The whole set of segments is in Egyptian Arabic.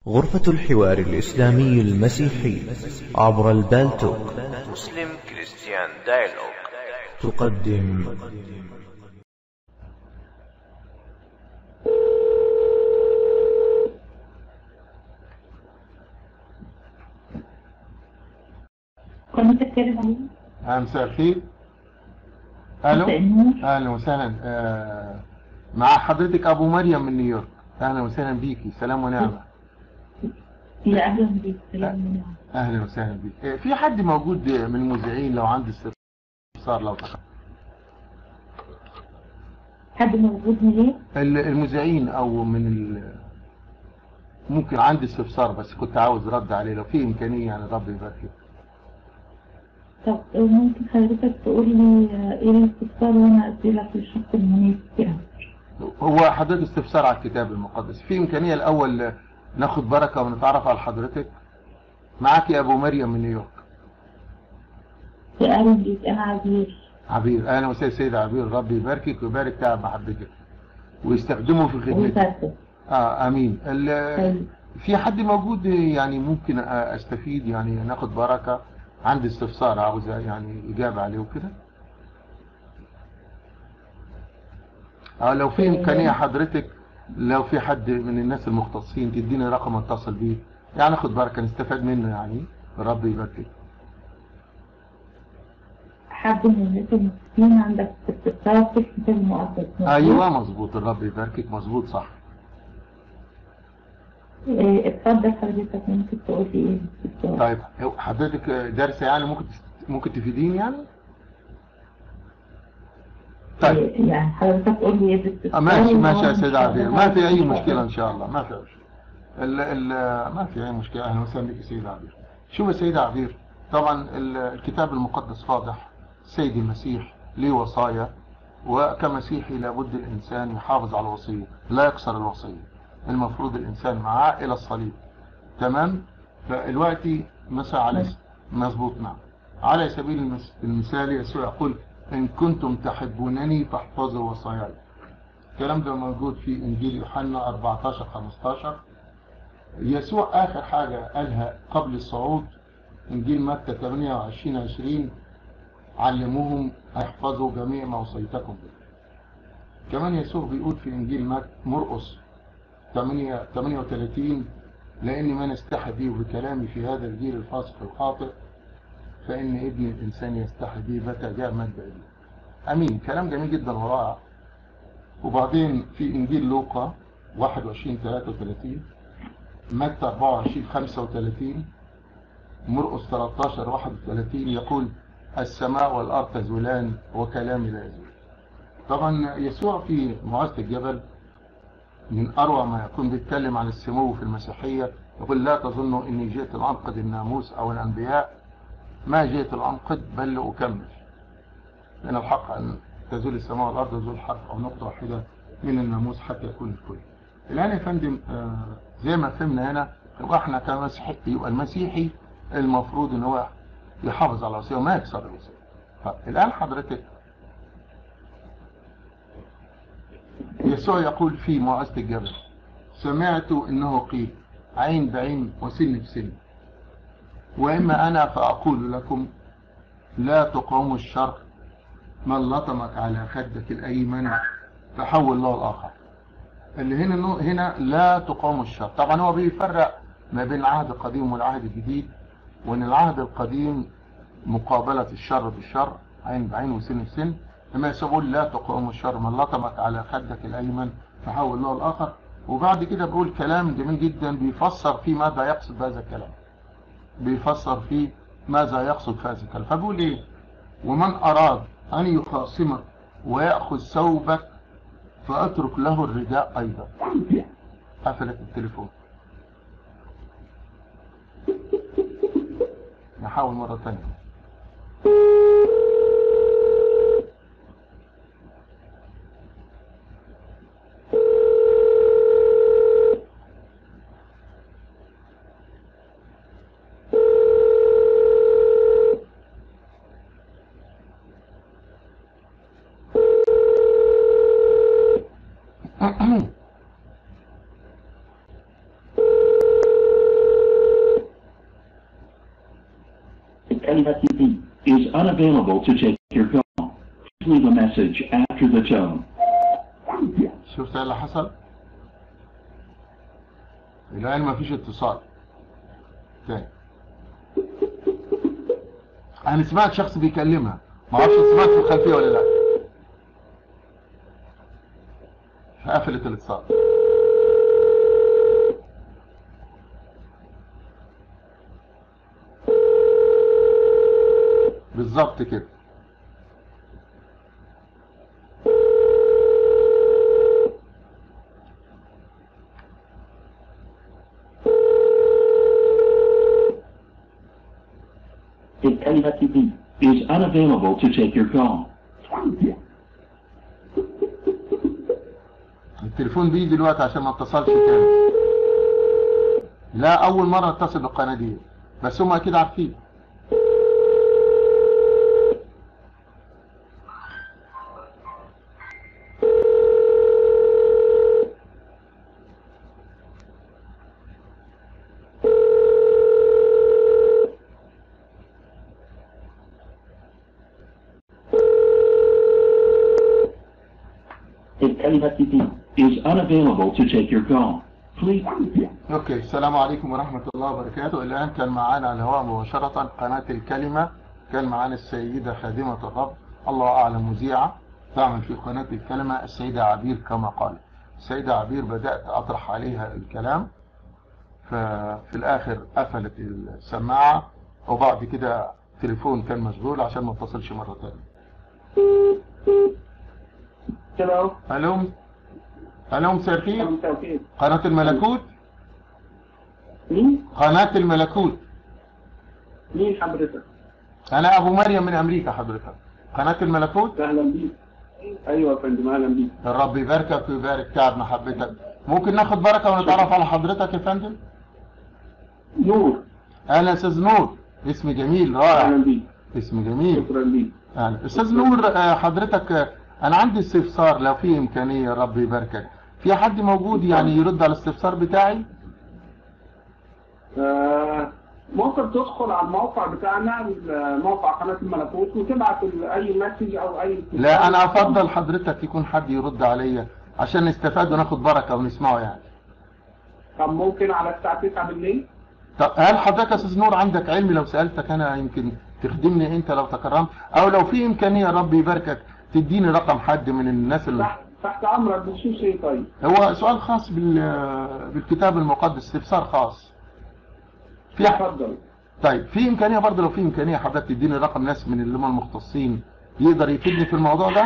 غرفة الحوار الإسلامي المسيحي عبر البالتوك مسلم كريستيان دايلوج تقدم كنت بتتكلم عليه آه، مساء الخير الو مساء النور. اهلا وسهلا آه، مع حضرتك ابو مريم من نيويورك اهلا وسهلا بيكي سلام ونعمه يا اهلا بيك سلام عليكم. اهلا وسهلا بيك آه، في حد موجود من المذيعين لو عنده استفسار لو تخ... حد موجود من ايه؟ ال- المذيعين او من ال... ممكن عندي استفسار بس كنت عاوز رد عليه لو في امكانيه يعني رب يبارك فيك طب ممكن حضرتك تقول لي آه، ايه الاستفسار وانا اسالك للشخص المناسب يعني هو حضرتك استفسار على الكتاب المقدس في امكانيه الاول ناخد بركه ونتعرف على حضرتك معاك يا ابو مريم من نيويورك يا اهلا بيك انا عبير عبير اهلا وسهلا سيد عبير ربي يباركك ويبارك تعب محبتك ويستخدمه في خدمتك وسهلا اه امين ال- حلو. في حد موجود يعني ممكن أ- استفيد يعني ناخد بركه عندي استفسار عاوز يعني اجابه عليه وكده اه لو في امكانيه حضرتك لو في حد من الناس المختصين تديني رقم اتصل بيه يعني ناخد بركه نستفاد منه يعني ربي يباركك حد من الناس المسلمين عندك استفسار في الكتاب المقدس مظبوط؟ ايوه مظبوط الرب يباركك مظبوط صح آه، اتفضل حضرتك ممكن تقول لي ايه الاستفسار؟ طيب هو حضرتك دارسه يعني ممكن تست- ممكن تفيديني يعني طيب آه، يعني حضرتك قول لي ايه آه، الاستفسار ماشي ماشي يا وأنا سيد إن شاء عبير الله ما في اي هرد. مشكله ان شاء الله ما في مشكله ال ال ما في اي مشكله اهلا وسهلا بك يا سيد عبير شوف يا سيد عبير طبعا ال- الكتاب المقدس واضح سيد المسيح ليه وصايا وكمسيحي لابد الانسان يحافظ على الوصيه لا يكسر الوصيه المفروض الانسان معاه الى الصليب تمام فالوقت مساء على مظبوط نعم على سبيل المس- المثال يسوع يقول ان كنتم تحبونني فاحفظوا وصاياي الكلام ده موجود في انجيل يوحنا 14 15 يسوع اخر حاجه قالها قبل الصعود انجيل متى 28 20 علموهم احفظوا جميع ما وصيتكم به كمان يسوع بيقول في انجيل مت- مرقس 8 38 لاني من استحى بي بكلامي في هذا الجيل الفاسق الخاطئ فان ابن الانسان يستحي بي متى جاء مد اليه امين كلام جميل جدا ورائع وبعدين في انجيل لوقا 21 33 متى 24 35 مرقس 13 31 يقول السماء والارض تزولان وكلامي لا يزول طبعا يسوع في موعظه الجبل من اروع ما يكون بيتكلم عن السمو في المسيحيه يقول لا تظنوا اني جئت لانقذ الناموس او الانبياء ما جئت لانقذ بل لاكمل من الحق ان تزول السماء والارض وتزول حرف او نقطه واحده من الناموس حتى يكون الكل. الان يا فندم آه، زي ما فهمنا هنا يبقى احنا كمسيحي يبقى المسيحي المفروض ان هو يحافظ على الوصيه وما يكسر الوصيه. طب الان حضرتك يسوع يقول في موعظه الجبل سمعت انه قيل عين بعين وسن بسن واما انا فاقول لكم لا تقوموا الشر من لطمك على خدك الايمن فحول له الاخر اللي هنا إنه- هنا لا تقوم الشر طبعا هو بيفرق ما بين العهد القديم والعهد الجديد وان العهد القديم مقابلة الشر بالشر عين بعين وسن بسن لما يقول لا تقوم الشر من لطمك على خدك الايمن فحول له الاخر وبعد كده بيقول كلام جميل جدا بيفسر فيه ماذا يقصد بهذا الكلام بيفسر فيه ماذا يقصد في هذا الكلام فبيقول ايه ومن اراد ان يخاصمك ويأخذ ثوبك فاترك له الرداء ايضا قفلت التليفون نحاول مرة ثانية الكلمة B is unavailable to take your call. Please leave a message after the tone. شفت ايه اللي حصل الان مفيش اتصال تاني انا سمعت شخص بيكلمها ما اعرفش سمعت في الخلفيه ولا لا فقفلت الاتصال بالظبط كده الكلمة B is unavailable to take your call. التليفون بيه دلوقتي عشان ما اتصلش تاني لا اول مرة اتصل بالقناة دي بس هم اكيد عارفين الكلمة B is unavailable to take your call. Please. اوكي السلام عليكم ورحمة الله وبركاته الان كان معانا على الهواء مباشرة قناة الكلمة كان معانا السيدة خادمة الرب الله اعلم مذيعة تعمل في قناة الكلمة السيدة عبير كما قال السيدة عبير بدأت اطرح عليها الكلام ففي الاخر قفلت السماعة وبعد كده تليفون كان مشغول عشان ما اتصلش مرة تانية Hello. الو الو مساء الخير مساء الخير. قناة الملكوت مين؟ قناة الملكوت مين حضرتك؟ انا ابو مريم من امريكا حضرتك قناة الملكوت اهلا بيك. ايوه يا فندم اهلا بيك. الرب يباركك ويبارك تعب محبتك ممكن ناخد بركة ونتعرف على حضرتك يا فندم نور اهلا يا استاذ نور اسم جميل اهلا رائع بيك. اسم جميل شكرا ليك. اهلا استاذ نور آه، حضرتك آه، انا عندي استفسار لو في امكانية الرب يباركك في حد موجود يعني يرد على الاستفسار بتاعي آه ممكن تدخل على الموقع بتاعنا موقع قناة الملكوت وتبعت ال- اي مسج او اي لا انا افضل حضرتك يكون حد يرد عليا عشان نستفاد وناخد بركة ونسمعه يعني طب ممكن على الساعة 9 بالليل؟ طب هل حضرتك يا استاذ نور عندك علم لو سألتك انا يمكن تخدمني انت لو تكرمت او لو في امكانية ربي يباركك تديني رقم حد من الناس اللي تحت تحت امرك بخصوص ايه طيب؟ هو سؤال خاص بال... بالكتاب المقدس استفسار خاص في ح- اتفضل. طيب في امكانية برضه لو في امكانية حضرتك تديني رقم ناس من اللي هم المختصين يقدر يفيدني في الموضوع ده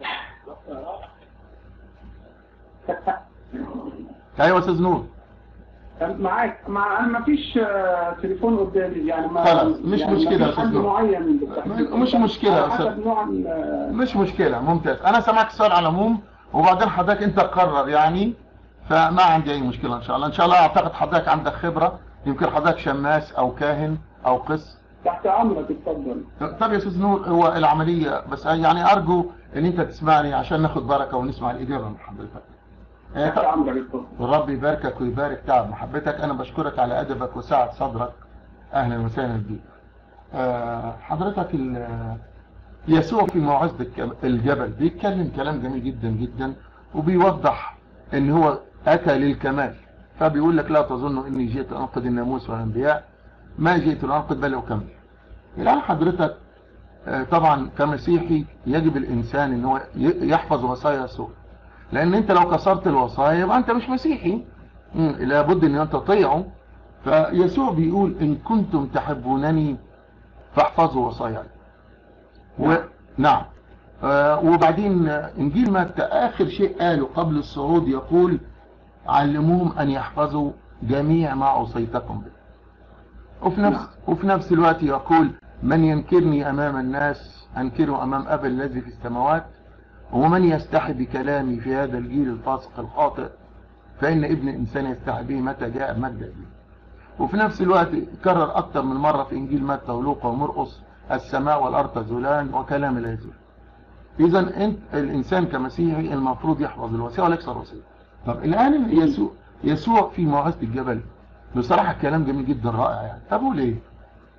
ايوه يا استاذ نور معاك مع انا ما فيش آه، تليفون قدامي يعني ما خلاص، مش يعني مشكلة يا مفيش أستاذ حد نور. معين بالتحديد. مش مشكلة يا على أستاذ. حسب نوع ال- مش مشكلة ممتاز انا سامعك السؤال على العموم وبعدين حضرتك انت تقرر يعني فما عندي اي مشكلة ان شاء الله ان شاء الله اعتقد حضرتك عندك خبرة يمكن حضرتك شماس او كاهن او قس تحت امرك اتفضل طب يا استاذ نور هو العملية بس يعني ارجو ان انت تسمعني عشان ناخد بركة ونسمع الاجابة من حضرتك آه، تحت طب- امرك اتفضل الرب يباركك ويبارك تعب محبتك انا بشكرك على ادبك وسعة صدرك اهلا وسهلا بيك آه، حضرتك ال- يسوع في موعظة الك- الجبل بيتكلم كلام جميل جدا جدا وبيوضح ان هو اتى للكمال فبيقول لك لا تظنوا اني جئت انقذ الناموس والانبياء ما جئت لانقذ بل اكمل الان حضرتك آه، طبعا كمسيحي يجب الانسان ان هو ي- يحفظ وصايا يسوع لان انت لو كسرت الوصايا يبقى انت مش مسيحي مم، لابد ان انت تطيعه فيسوع بيقول ان كنتم تحبونني فاحفظوا وصاياي و... نعم آه وبعدين آه، انجيل متى اخر شيء قاله قبل الصعود يقول علموهم ان يحفظوا جميع ما اوصيتكم به وفي نفس وفي نفس الوقت يقول من ينكرني امام الناس انكره امام ابي الذي في السماوات ومن يستحي بكلامي في هذا الجيل الفاسق الخاطئ فإن ابن الإنسان يستحي به متى جاء مجد به وفي نفس الوقت كرر أكثر من مرة في إنجيل متى ولوقا ومرقس السماء والأرض تزولان وكلام لا يزول إذا أنت الإنسان كمسيحي المفروض يحفظ الوصية ولا يكسر الوصية طب الآن يسوع يسوع في موعظة الجبل بصراحة كلام جميل جدا رائع يعني طب هو ليه؟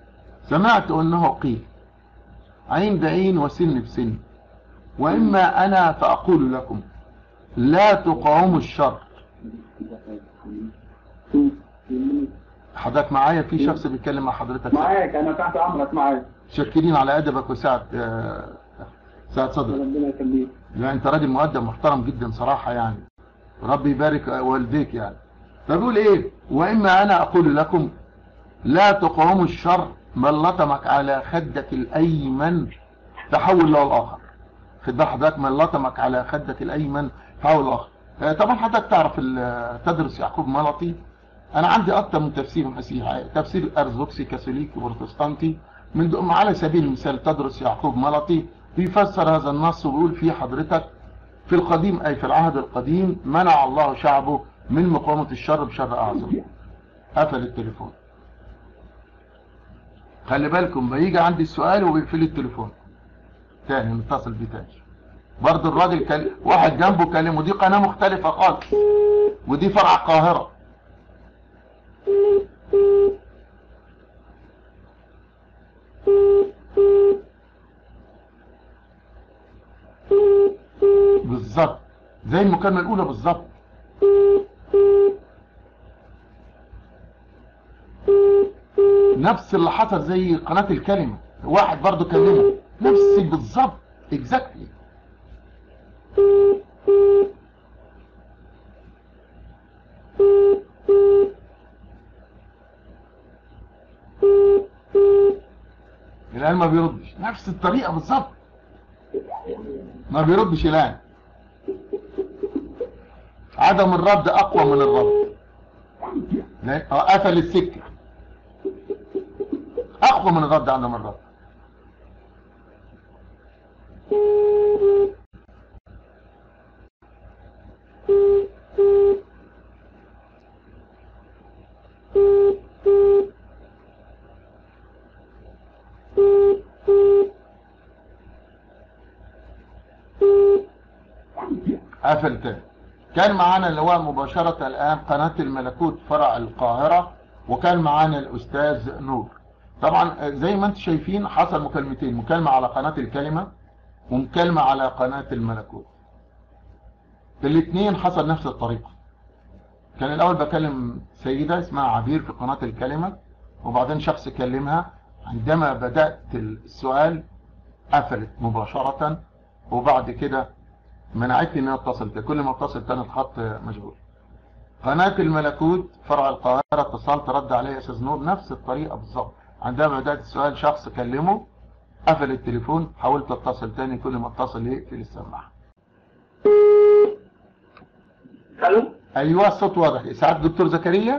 سمعت أنه قيل عين بعين وسن بسن وإما أنا فأقول لكم لا تقاوموا الشر حضرتك معايا في شخص بيتكلم مع حضرتك معاك انا تحت امرك معاك شاكرين على أدبك وسعة آه، سعة صدرك ربنا يخليك لا انت راجل مؤدب محترم جدا صراحة يعني ربي يبارك والديك يعني فبيقول ايه واما انا اقول لكم لا تقاوموا الشر من لطمك على خدك الايمن تحول له الاخر خد بال حضرتك من لطمك على خدك الايمن تحول الاخر آه، طبعا حضرتك تعرف ال- تدرس يعقوب ملطي انا عندي اكتر من تفسير مسيحي تفسير ارثوذكسي كاثوليكي بروتستانتي من دون على سبيل المثال تدرس يعقوب ملطي بيفسر هذا النص ويقول فيه حضرتك في القديم أي في العهد القديم منع الله شعبه من مقاومة الشر بشر أعظم قفل التليفون خلي بالكم بيجي عندي السؤال وبيقفل التليفون تاني نتصل بيه تاني برضه الراجل كان واحد جنبه كلمه دي قناة مختلفة خالص ودي فرع القاهرة بالظبط زي المكالمة الأولى بالظبط نفس اللي حصل زي قناة الكلمة واحد برضو كلمه نفس بالظبط exactly الآن ما بيردش نفس الطريقة بالظبط ما بيردش الآن عدم الرد أقوى من الرد لا- آه، قفل السكة أقوى من الرد عدم الرد قفل تاني كان معانا اللواء مباشرة الآن قناة الملكوت فرع القاهرة وكان معانا الأستاذ نور طبعا زي ما انتم شايفين حصل مكالمتين مكالمة على قناة الكلمة ومكالمة على قناة الملكوت الاثنين حصل نفس الطريقة كان الأول بكلم سيدة اسمها عبير في قناة الكلمة وبعدين شخص كلمها عندما بدأت السؤال قفلت مباشرة وبعد كده منعتني ان انا اتصل تاني. كل ما اتصل تاني الخط مشغول قناة الملكوت فرع القاهرة اتصلت رد عليا استاذ نور نفس الطريقة بالظبط عندما بدأت السؤال شخص كلمه قفل التليفون حاولت اتصل تاني كل ما اتصل يقفل السماعة الو ايوه الصوت واضح سعادة دكتور زكريا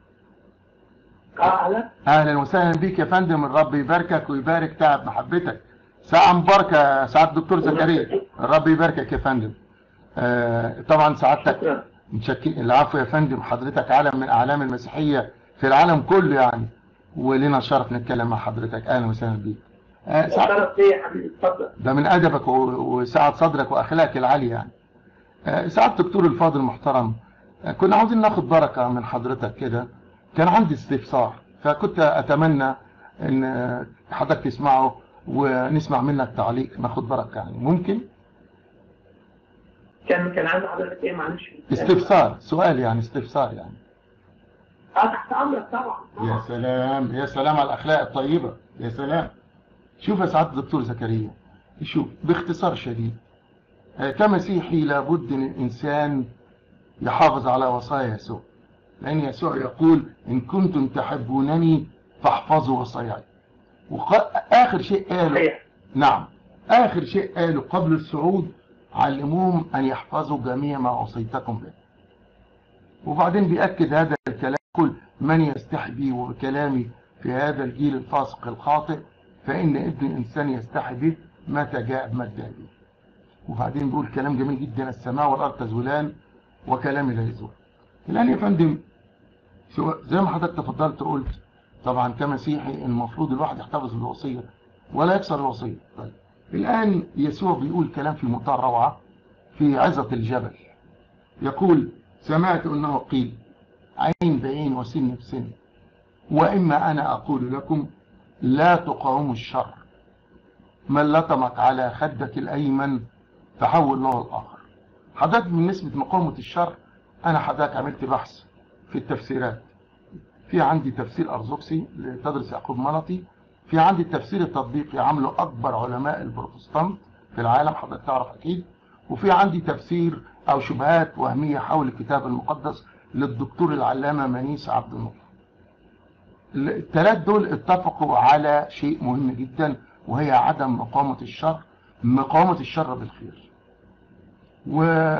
اهلا اهلا وسهلا بيك يا فندم الرب يباركك ويبارك تعب محبتك ساعة مباركة يا سعادة دكتور زكريا الرب يباركك يا فندم آه طبعا سعادتك شكرا متشكرين العفو يا فندم حضرتك علم من اعلام المسيحيه في العالم كله يعني ولنا شرف نتكلم مع حضرتك اهلا وسهلا بيك آه، سع- شرف ليا يا حبيبي اتفضل ده من ادبك و- وسعه صدرك واخلاقك العاليه يعني آه، سعاده الدكتور الفاضل المحترم آه، كنا عاوزين ناخد بركه من حضرتك كده كان عندي استفسار فكنت اتمنى ان آه، حضرتك تسمعه ونسمع منك تعليق ناخد بركه يعني ممكن كان كان عند حضرتك ايه معلش استفسار سؤال يعني استفسار يعني اه تحت امرك طبعا يا سلام يا سلام على الاخلاق الطيبه يا سلام شوف يا سعاده الدكتور زكريا شوف باختصار شديد آه، كمسيحي لابد ان الانسان يحافظ على وصايا يسوع لان يسوع يقول ان كنتم تحبونني فاحفظوا وصاياي واخر شيء قاله صحيح نعم آخر شيء قاله قبل الصعود علموهم أن يحفظوا جميع ما أوصيتكم به وبعدين بيأكد هذا الكلام كل من يستحي بي وبكلامي في هذا الجيل الفاسق الخاطئ فإن ابن الإنسان يستحي به متى جاء بمجد به وبعدين بيقول كلام جميل جدا السماء والأرض تزولان وكلامي لا يزول الآن يا فندم سواء- زي ما حضرتك تفضلت قلت طبعا كمسيحي المفروض الواحد يحتفظ بالوصية ولا يكسر الوصية طيب الآن يسوع بيقول كلام في منتهى الروعة في عظة الجبل يقول سمعت أنه قيل عين بعين وسن بسن وإما أنا أقول لكم لا تقاوم الشر من لطمك على خدك الأيمن فحول له الآخر حضرتك بالنسبة مقاومة الشر أنا حضرتك عملت بحث في التفسيرات في عندي تفسير أرزوكسي لتدرس يعقوب ملطي في عندي التفسير التطبيقي عامله أكبر علماء البروتستانت في العالم حضرتك تعرف أكيد وفي عندي تفسير أو شبهات وهمية حول الكتاب المقدس للدكتور العلامة منيس عبد النور الثلاث دول اتفقوا على شيء مهم جدا وهي عدم مقاومة الشر مقاومة الشر بالخير و...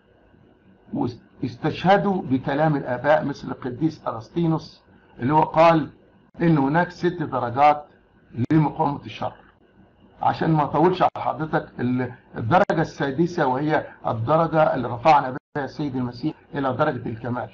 واستشهدوا بكلام الآباء مثل القديس أرسطينوس اللي هو قال إن هناك ست درجات لمقاومة الشر عشان ما اطولش على حضرتك ال- الدرجة السادسة وهي الدرجة اللي رفعنا بها السيد المسيح إلى درجة الكمال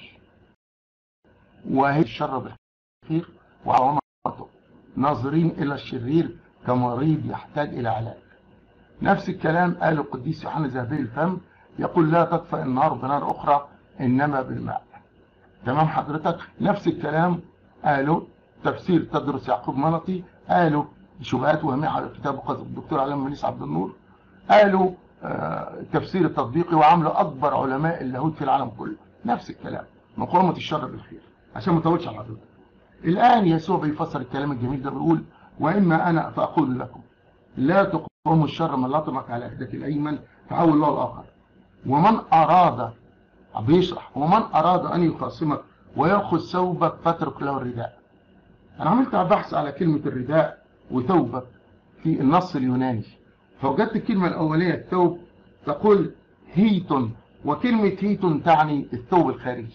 وهي الشر بالخير وعوامته ناظرين إلى الشرير كمريض يحتاج إلى علاج نفس الكلام قاله القديس يوحنا ذهبي الفم يقول لا تطفئ النار بنار أخرى إنما بالماء تمام حضرتك نفس الكلام قالوا تفسير تدرس يعقوب منطي قالوا شبهات وهمية على الكتاب وقصد الدكتور علام منيس عبد النور قالوا آه، التفسير التطبيقي وعملوا أكبر علماء اللاهوت في العالم كله نفس الكلام مقاومة الشر بالخير عشان ما اطولش على حضرتك الآن يسوع بيفسر الكلام الجميل ده بيقول وإما أنا فأقول لكم لا تقوموا الشر من لطمك على إحداك الأيمن فحول الله الآخر ومن أراد بيشرح ومن أراد أن يخاصمك ويأخذ ثوبك فاترك له الرداء أنا عملت بحث على كلمة الرداء وثوبك في النص اليوناني فوجدت الكلمة الأولية الثوب تقول هيتون وكلمة هيتون تعني الثوب الخارجي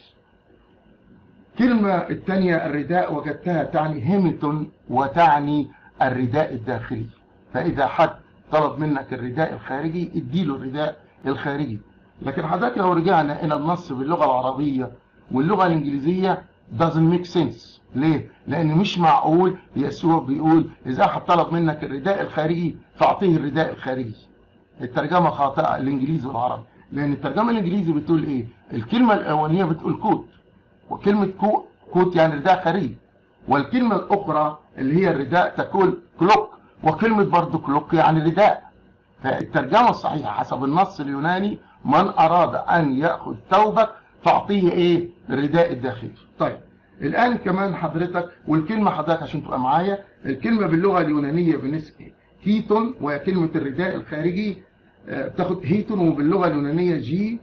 كلمة الثانية الرداء وجدتها تعني هيمتون وتعني الرداء الداخلي فإذا حد طلب منك الرداء الخارجي اديله الرداء الخارجي لكن حضرتك لو رجعنا إلى النص باللغة العربية واللغة الإنجليزية doesn't make sense ليه؟ لأن مش معقول يسوع بيقول إذا حد طلب منك الرداء الخارجي فأعطيه الرداء الخارجي الترجمة خاطئة الإنجليزي والعربي لأن الترجمة الإنجليزي بتقول إيه؟ الكلمة الأولانية بتقول كوت وكلمة كو كوت يعني رداء خارجي والكلمة الأخرى اللي هي الرداء تقول كلوك وكلمة برضو كلوك يعني رداء فالترجمة الصحيحة حسب النص اليوناني من أراد أن يأخذ ثوبك فأعطيه إيه الرداء الداخلي طيب الآن كمان حضرتك والكلمة حضرتك عشان تبقى معايا الكلمة باللغة اليونانية بالنسبة هيتون وهي كلمة الرداء الخارجي آه، بتاخد هيتون وباللغة اليونانية جي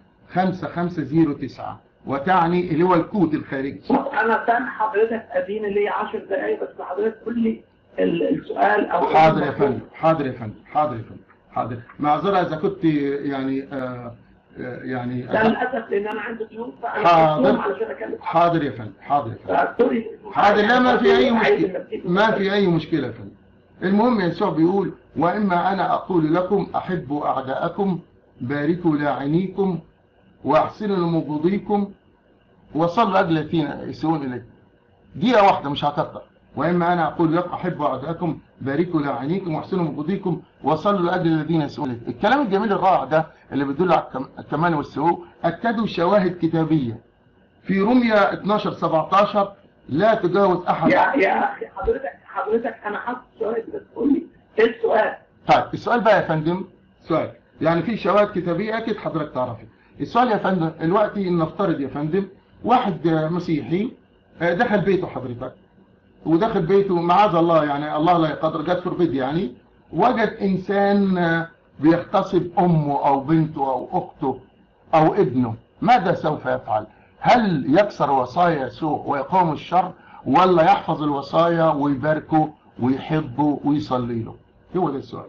5509 وتعني اللي هو الكوت الخارجي انا سامع حضرتك اديني ليا 10 دقايق بس حضرتك قول لي ال- السؤال او حاضر يا فندم حاضر يا فندم حاضر يا فندم حاضر معذرة إذا كنت يعني آه آه، يعني ده للاسف لان انا عندي ضيوف فانا حاضر. مصدوم علشان اكلم حاضر يا فندم حاضر يا فندم فسوري. حاضر لا ما في أي عايز مشكلة نبتدي. ما في أي مشكلة يا فندم المهم يسوع بيقول وإما أنا أقول لكم أحبوا أعداءكم باركوا لاعنيكم وأحسنوا لمبغضيكم وصلوا أجل الذين يسيئون إليكم دقيقة واحدة مش هكتر وإما أنا أقول لكم أحبوا أعداءكم باركوا لاعنيكم واحسنوا مبغضيكم وصلوا لأجل الذين يسيئون إليكم الكلام الجميل الرائع ده اللي بيدل على الكم- الكمال والسوء أكدوا شواهد كتابية في روميا 12 17 لا تجاوز أحد يا يا اخي حضرتك حضرتك انا حاطط سؤال بس قول لي ايه السؤال؟ طيب السؤال بقى يا فندم سؤال يعني في شواهد كتابية أكيد حضرتك تعرفها السؤال يا فندم دلوقتي نفترض يا فندم واحد آه، مسيحي آه، دخل بيته حضرتك ودخل بيته معاذ الله يعني الله لا يقدر جت فربد يعني وجد إنسان آه، بيغتصب أمه أو بنته أو أخته أو ابنه ماذا سوف يفعل هل يكسر وصايا يسوع ويقاوم الشر ولا يحفظ الوصايا ويباركه ويحبه ويصلي له هو ده السؤال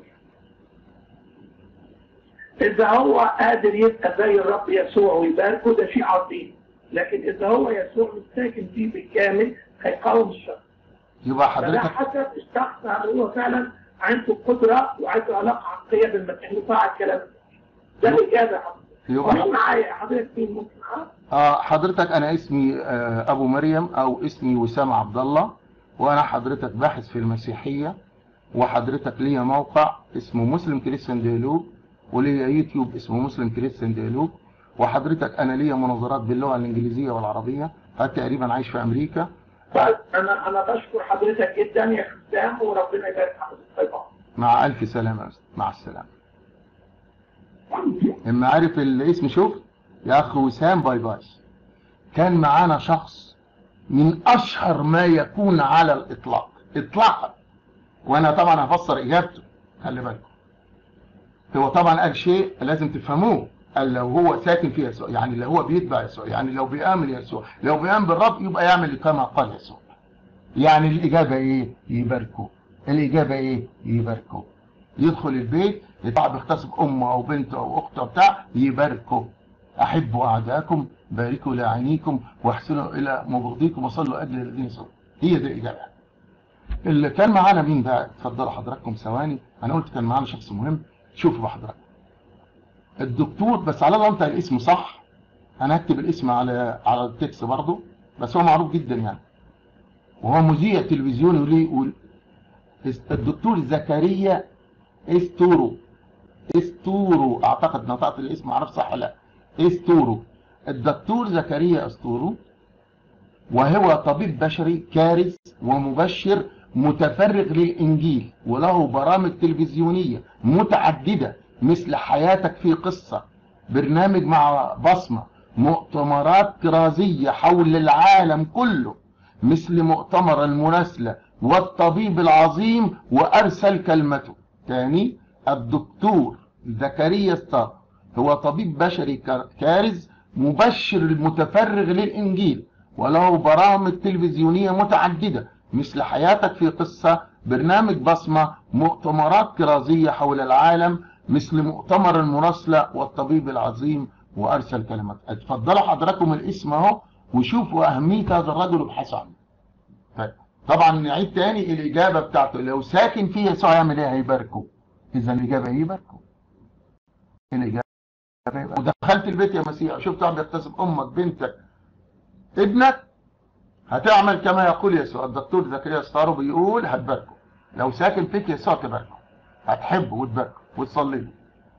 اذا هو قادر يبقى زي الرب يسوع ويباركه ده شيء عظيم لكن اذا هو يسوع مش ساكن فيه بالكامل هيقاوم الشر يبقى فده حضرتك حسب الشخص هل هو فعلا عنده قدره وعنده علاقه عقليه بالمسيح يطاع الكلام ده الاجابه يبقى ومين معايا حضرتك مين ممكن أعرف؟ آه حضرتك انا اسمي آه ابو مريم او اسمي وسام عبد الله وانا حضرتك باحث في المسيحيه وحضرتك ليا موقع اسمه مسلم كريستيان ديالوج وليا يوتيوب اسمه مسلم كريستيان ديالوج وحضرتك انا ليا مناظرات باللغه الانجليزيه والعربيه حتى تقريبا عايش في امريكا بس انا انا بشكر حضرتك جدا يا خدام وربنا يبارك حضرتك طيبا مع الف سلامه يا أستاذ. مع السلامه اما عارف الاسم شوف يا اخ وسام باي باي كان معانا شخص من اشهر ما يكون على الاطلاق اطلاقا وانا طبعا هفسر اجابته خلي بالكم هو طبعا قال شيء لازم تفهموه قال لو هو ساكن في يسوع يعني لو هو بيتبع يسوع يعني لو بيآمن يسوع لو بيآمن بالرب يبقى يعمل كما قال يسوع يعني الإجابة إيه؟ يباركوا الإجابة إيه؟ يباركوا يدخل البيت يطلع بيغتصب أمه أو بنته أو أخته بتاع يباركوا أحبوا أعداءكم باركوا لعينيكم واحسنوا إلى مبغضيكم وصلوا أجل الذين صلوا هي دي الإجابة اللي كان معانا مين بقى اتفضلوا حضراتكم ثواني أنا قلت كان معانا شخص مهم شوفوا بقى حضراتكم الدكتور بس على الله انت الاسم صح انا هكتب الاسم على على التكست برضه بس هو معروف جدا يعني وهو مذيع تلفزيوني وليه يقول الدكتور زكريا استورو استورو اعتقد نطقت الاسم معرفش صح ولا لا استورو الدكتور زكريا استورو وهو طبيب بشري كارث ومبشر متفرغ للإنجيل وله برامج تلفزيونية متعددة مثل حياتك في قصة برنامج مع بصمة مؤتمرات كرازية حول العالم كله مثل مؤتمر المناسلة والطبيب العظيم وأرسل كلمته تاني الدكتور زكريا ستار هو طبيب بشري كارز مبشر المتفرغ للإنجيل وله برامج تلفزيونية متعددة مثل حياتك في قصة برنامج بصمة مؤتمرات كرازية حول العالم مثل مؤتمر المراسلة والطبيب العظيم وأرسل كلمات اتفضلوا حضراتكم الاسم اهو وشوفوا أهمية هذا الرجل وابحثوا عنه طيب طبعا نعيد تاني الإجابة بتاعته لو ساكن فيه يسوع يعمل ايه هيباركه إذا الإجابة ايه يباركه الإجابة يباركه. ودخلت البيت يا مسيح شفت واحد بيغتصب أمك بنتك ابنك هتعمل كما يقول يسوع الدكتور زكريا ستارو بيقول هتباركه لو ساكن فيك يسوع تباركه هتحبه وتباركه وتصلي له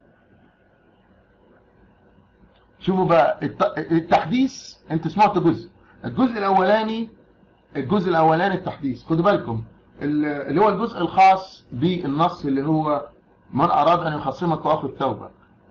شوفوا بقى التحديث انت سمعت جزء الجزء الاولاني الجزء الاولاني التحديث خدوا بالكم اللي هو الجزء الخاص بالنص اللي هو من اراد ان يخصمك واخذ توبه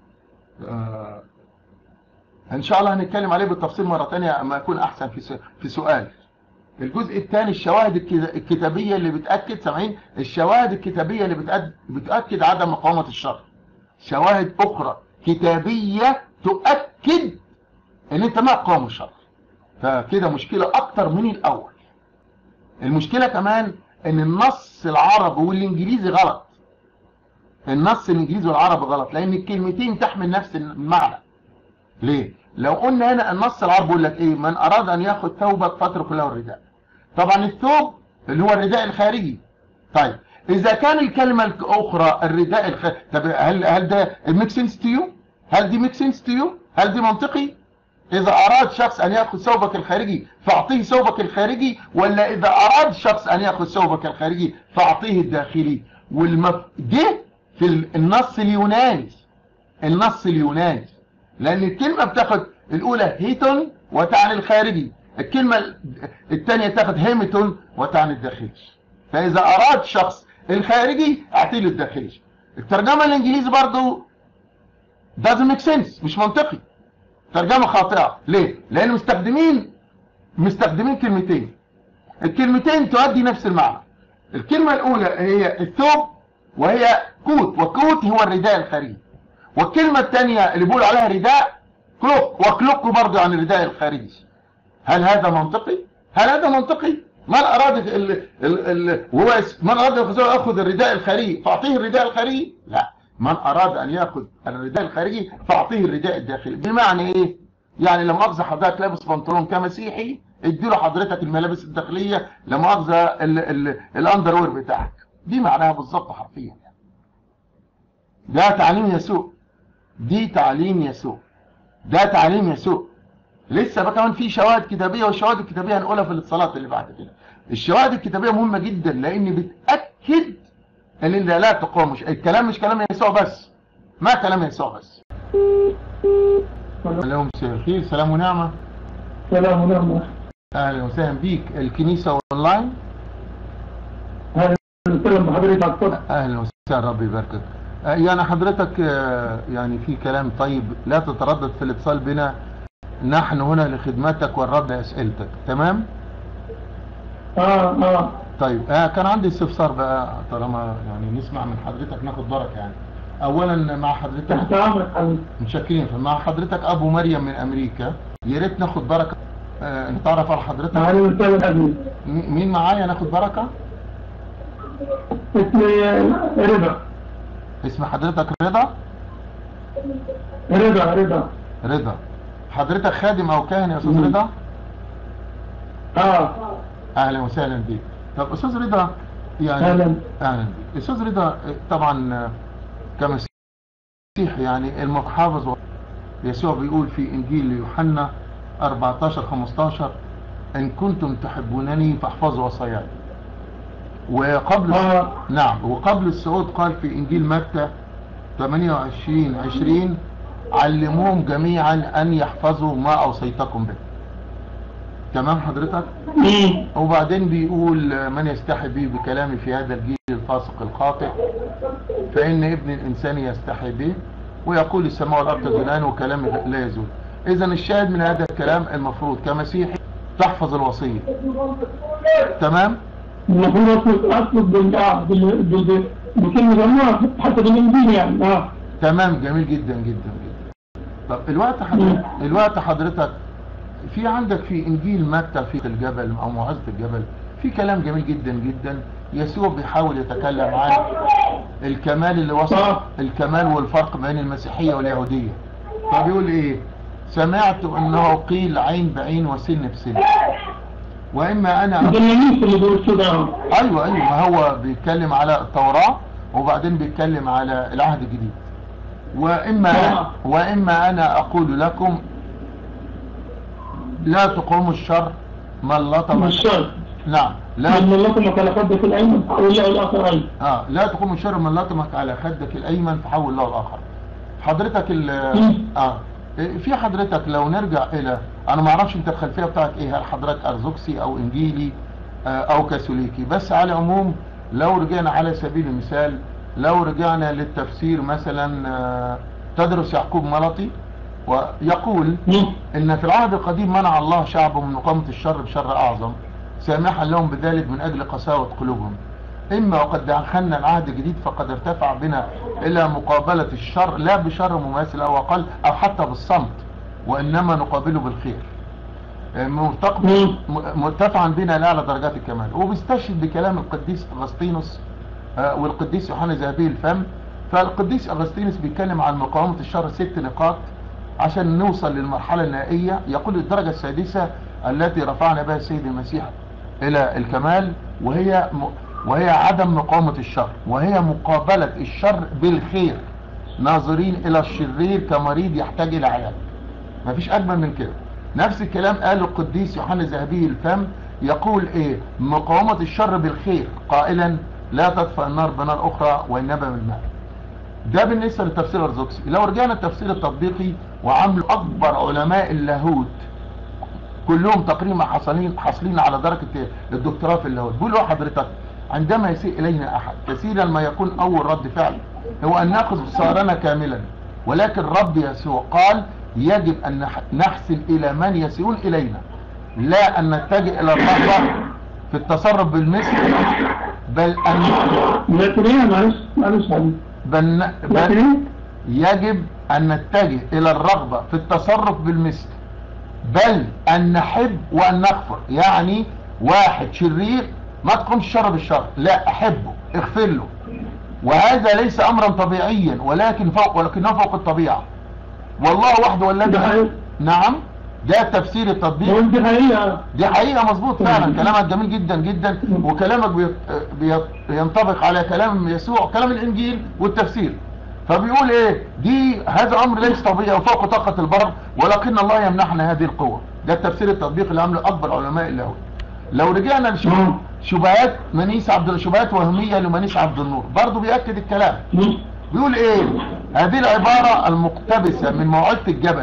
آه ان شاء الله هنتكلم عليه بالتفصيل مره ثانيه اما يكون احسن في في سؤال الجزء الثاني الشواهد الكتابيه اللي بتاكد سامعين الشواهد الكتابيه اللي بتاكد عدم مقاومه الشر شواهد اخرى كتابيه تؤكد ان انت ما قام الشر فكده مشكله اكتر من الاول المشكله كمان ان النص العربي والانجليزي غلط النص الانجليزي والعربي غلط لان الكلمتين تحمل نفس المعنى ليه لو قلنا هنا النص العربي بيقول لك ايه من اراد ان ياخذ ثوبك فاترك له الرداء طبعا الثوب اللي هو الرداء الخارجي طيب اذا كان الكلمه الاخرى الرداء الخارجي طب هل هل ده ميك سنس تو يو هل دي ميك سنس تو يو هل دي منطقي اذا اراد شخص ان ياخذ ثوبك الخارجي فاعطيه ثوبك الخارجي ولا اذا اراد شخص ان ياخذ ثوبك الخارجي فاعطيه الداخلي والمف... ده في النص اليوناني النص اليوناني لان الكلمة بتاخد الاولى هيتون وتعني الخارجي الكلمة الثانية تاخد هيمتون وتعني الداخلي فاذا اراد شخص الخارجي اعطيه له الداخلي الترجمة الانجليزي برضو doesn't make sense مش منطقي ترجمة خاطئة ليه لان مستخدمين مستخدمين كلمتين الكلمتين تؤدي نفس المعنى الكلمة الاولى هي الثوب وهي كوت وكوت هو الرداء الخارجي والكلمة الثانية اللي بيقولوا عليها رداء كلوك وكلوك برضه عن الرداء الخارجي هل هذا منطقي؟ هل هذا منطقي؟ من أراد ال ال ال وهو من أراد يأخذ الرداء الخارجي فأعطيه الرداء الخارجي؟ لا من أراد أن يأخذ الرداء الخارجي فأعطيه الرداء الداخلي بمعنى إيه؟ يعني لما أخذ حضرتك لابس بنطلون كمسيحي اديله حضرتك الملابس الداخلية لما أخذ الأندر وير بتاعك دي معناها بالظبط حرفيا يعني. ده تعليم يسوع دي تعليم يسوع ده تعليم يسوع لسه بقى كمان في شواهد كتابيه والشواهد الكتابيه هنقولها في الاتصالات اللي بعد كده الشواهد الكتابيه مهمه جدا لان بتاكد ان لا تقام مش الكلام مش كلام يسوع بس ما كلام يسوع بس اللهم مساء الخير سلام ونعمه سلام ونعمه اهلا وسهلا بيك الكنيسه اونلاين اهلا وسهلا بحضرتك اتفضل اهلا وسهلا ربي يباركك آه، يعني حضرتك آه، يعني في كلام طيب لا تتردد في الاتصال بنا نحن هنا لخدمتك والرد اسئلتك تمام اه اه طيب آه كان عندي استفسار بقى طالما يعني نسمع من حضرتك ناخد بركه يعني اولا مع حضرتك تحت امرك حبيبي متشكرين مع حضرتك ابو مريم من امريكا يا ريت ناخد بركه آه نتعرف على حضرتك اهلا وسهلا حبيبي م- مين معايا ناخد بركه اسمي رضا اسم حضرتك رضا رضا رضا رضا حضرتك خادم او كاهن يا استاذ مم. رضا اه اهلا وسهلا بيك طب استاذ رضا يعني اهلا اهلا بيك استاذ رضا طبعا آه، كمسيح يعني المحافظ يسوع بيقول في انجيل يوحنا 14 15 ان كنتم تحبونني فاحفظوا وصاياي وقبل آه. نعم وقبل الصعود قال في انجيل متى 28 20 علموهم جميعا ان يحفظوا ما اوصيتكم به تمام حضرتك مم. وبعدين بيقول آه، من يستحي بي بكلامي في هذا الجيل الفاسق الخاطئ فإن ابن الإنسان يستحي به ويقول السماء والأرض تزولان وكلامي لا يزول إذا الشاهد من هذا الكلام المفروض كمسيحي تحفظ الوصية تمام المفروض اطلب اطلب بال اه بال- بال- بال- بكلمه الله حتى بالانجيل يعني اه تمام جميل جدا جدا جدا طب الوقت حضرتك الوقت حضرتك في عندك في انجيل متى في الجبل او موعظه الجبل في كلام جميل جدا جدا يسوع بيحاول يتكلم عن الكمال اللي وصل آه. الكمال والفرق بين المسيحيه واليهوديه فبيقول ايه سمعت انه قيل عين بعين وسن بسن واما انا ده الناموس اللي بيقول كده اه ايوه ايوه ما هو بيتكلم على التوراة وبعدين بيتكلم على العهد الجديد واما آه. واما انا اقول لكم لا تقوموا الشر من لطم مش شرط نعم لا لما لكم على خدك الايمن او لا الاخرين اه لا تقوم الشر من لطمك على خدك الايمن فحول له الاخر حضرتك ال مم. اه في حضرتك لو نرجع الى انا ما اعرفش انت الخلفيه بتاعك ايه هل حضرتك ارثوذكسي او انجيلي آه او كاثوليكي بس على العموم لو رجعنا على سبيل المثال لو رجعنا للتفسير مثلا آه تدرس يعقوب ملطي ويقول مم. ان في العهد القديم منع الله شعبه من مقاومة الشر بشر اعظم سامحا لهم بذلك من اجل قساوة قلوبهم اما وقد دخلنا العهد الجديد فقد ارتفع بنا الى مقابلة الشر لا بشر مماثل او اقل او حتى بالصمت وانما نقابله بالخير مرتق- مم. م- مرتفعا بنا لاعلى درجات الكمال وبيستشهد بكلام القديس اغسطينوس آه، والقديس يوحنا ذهبي الفم فالقديس اغسطينوس بيتكلم عن مقاومة الشر ست نقاط عشان نوصل للمرحلة النهائية يقول الدرجة السادسة التي رفعنا بها السيد المسيح الى الكمال وهي م... وهي عدم مقاومة الشر وهي مقابلة الشر بالخير ناظرين الى الشرير كمريض يحتاج الى علاج مفيش اجمل من كده نفس الكلام قاله القديس يوحنا ذهبي الفم يقول ايه مقاومة الشر بالخير قائلا لا تطفأ النار بنار اخرى وانما بالماء ده بالنسبة للتفسير الارثوذكسي لو رجعنا التفسير التطبيقي وعملوا اكبر علماء اللاهوت كلهم تقريبا حاصلين حاصلين على درجة الدكتوراه في اللاهوت بيقولوا له حضرتك عندما يسيء الينا احد كثيرا ما يكون اول رد فعل هو ان ناخذ بصارنا كاملا ولكن رب يسوع قال يجب ان نح- نحسن الى من يسيئون الينا لا ان نتجه الى الرغبة في التصرف بالمثل بل ان لكن ايه معلش معلش حبيبي بل, لكن بل ايه يجب أن نتجه إلى الرغبة في التصرف بالمثل بل أن نحب وأن نغفر يعني واحد شرير ما تقومش الشر بالشر لا أحبه اغفر له وهذا ليس أمرا طبيعيا ولكن فوق ولكنه فوق الطبيعة والله وحده والذي ده حقيقي. نعم ده تفسير التطبيق هو دي حقيقة دي حقيقة مظبوط فعلا كلامك جميل جدا جدا وكلامك بيت- بيت- بينطبق على كلام يسوع كلام الانجيل والتفسير فبيقول ايه دي هذا امر ليس طبيعي وفوق طاقة البر ولكن الله يمنحنا هذه القوة ده التفسير التطبيق اللي عمله اكبر علماء اللاهوت لو رجعنا مم. لشبهات منيس عبد شبهات وهمية لمنيس عبد النور برضه بيأكد الكلام مم. بيقول ايه هذه العبارة المقتبسة من موعظة الجبل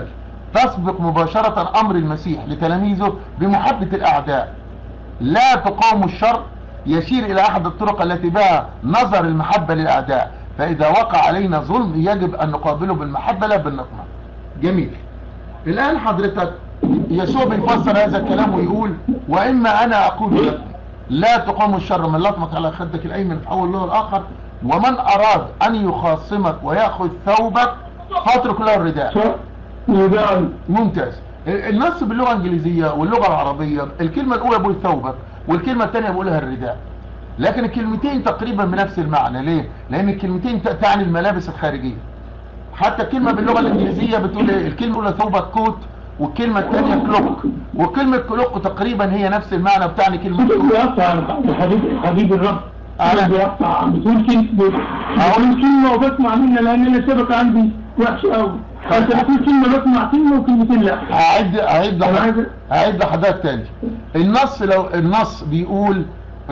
تسبق مباشرة أمر المسيح لتلاميذه بمحبة الأعداء لا تقاوم الشر يشير إلى أحد الطرق التي بها نظر المحبة للأعداء فإذا وقع علينا ظلم يجب أن نقابله بالمحبة لا بالنقمة جميل الآن حضرتك يسوع بيفسر هذا الكلام ويقول وإما أنا أقول لكم لا تقاوم الشر من لطمك على خدك الأيمن فحول له الآخر ومن أراد أن يخاصمك ويأخذ ثوبك فاترك له الرداء يبقى ممتاز النص باللغة الإنجليزية واللغة العربية الكلمة الأولى بقول ثوبك والكلمة الثانية بقولها الرداء لكن الكلمتين تقريبا بنفس المعنى ليه؟ لأن الكلمتين ت- تعني الملابس الخارجية حتى الكلمة باللغة الإنجليزية بتقول إيه؟ الكلمة الأولى ثوبك كوت والكلمة الثانية كلوك وكلمة كلوك تقريبا هي نفس المعنى بتعني كلمة كتب كوت بيقطع الحبيب حبيب الرب أنا- بيقطع بتقول كلمة بقول كلمة وبسمع منها لأن أنا الشبكة عندي وحشة أوي أنت بتقول كلمة بسمع كلمة وكلمتين لا هعد هعد أنا عايز هعد لحضرتك تاني النص لو النص بيقول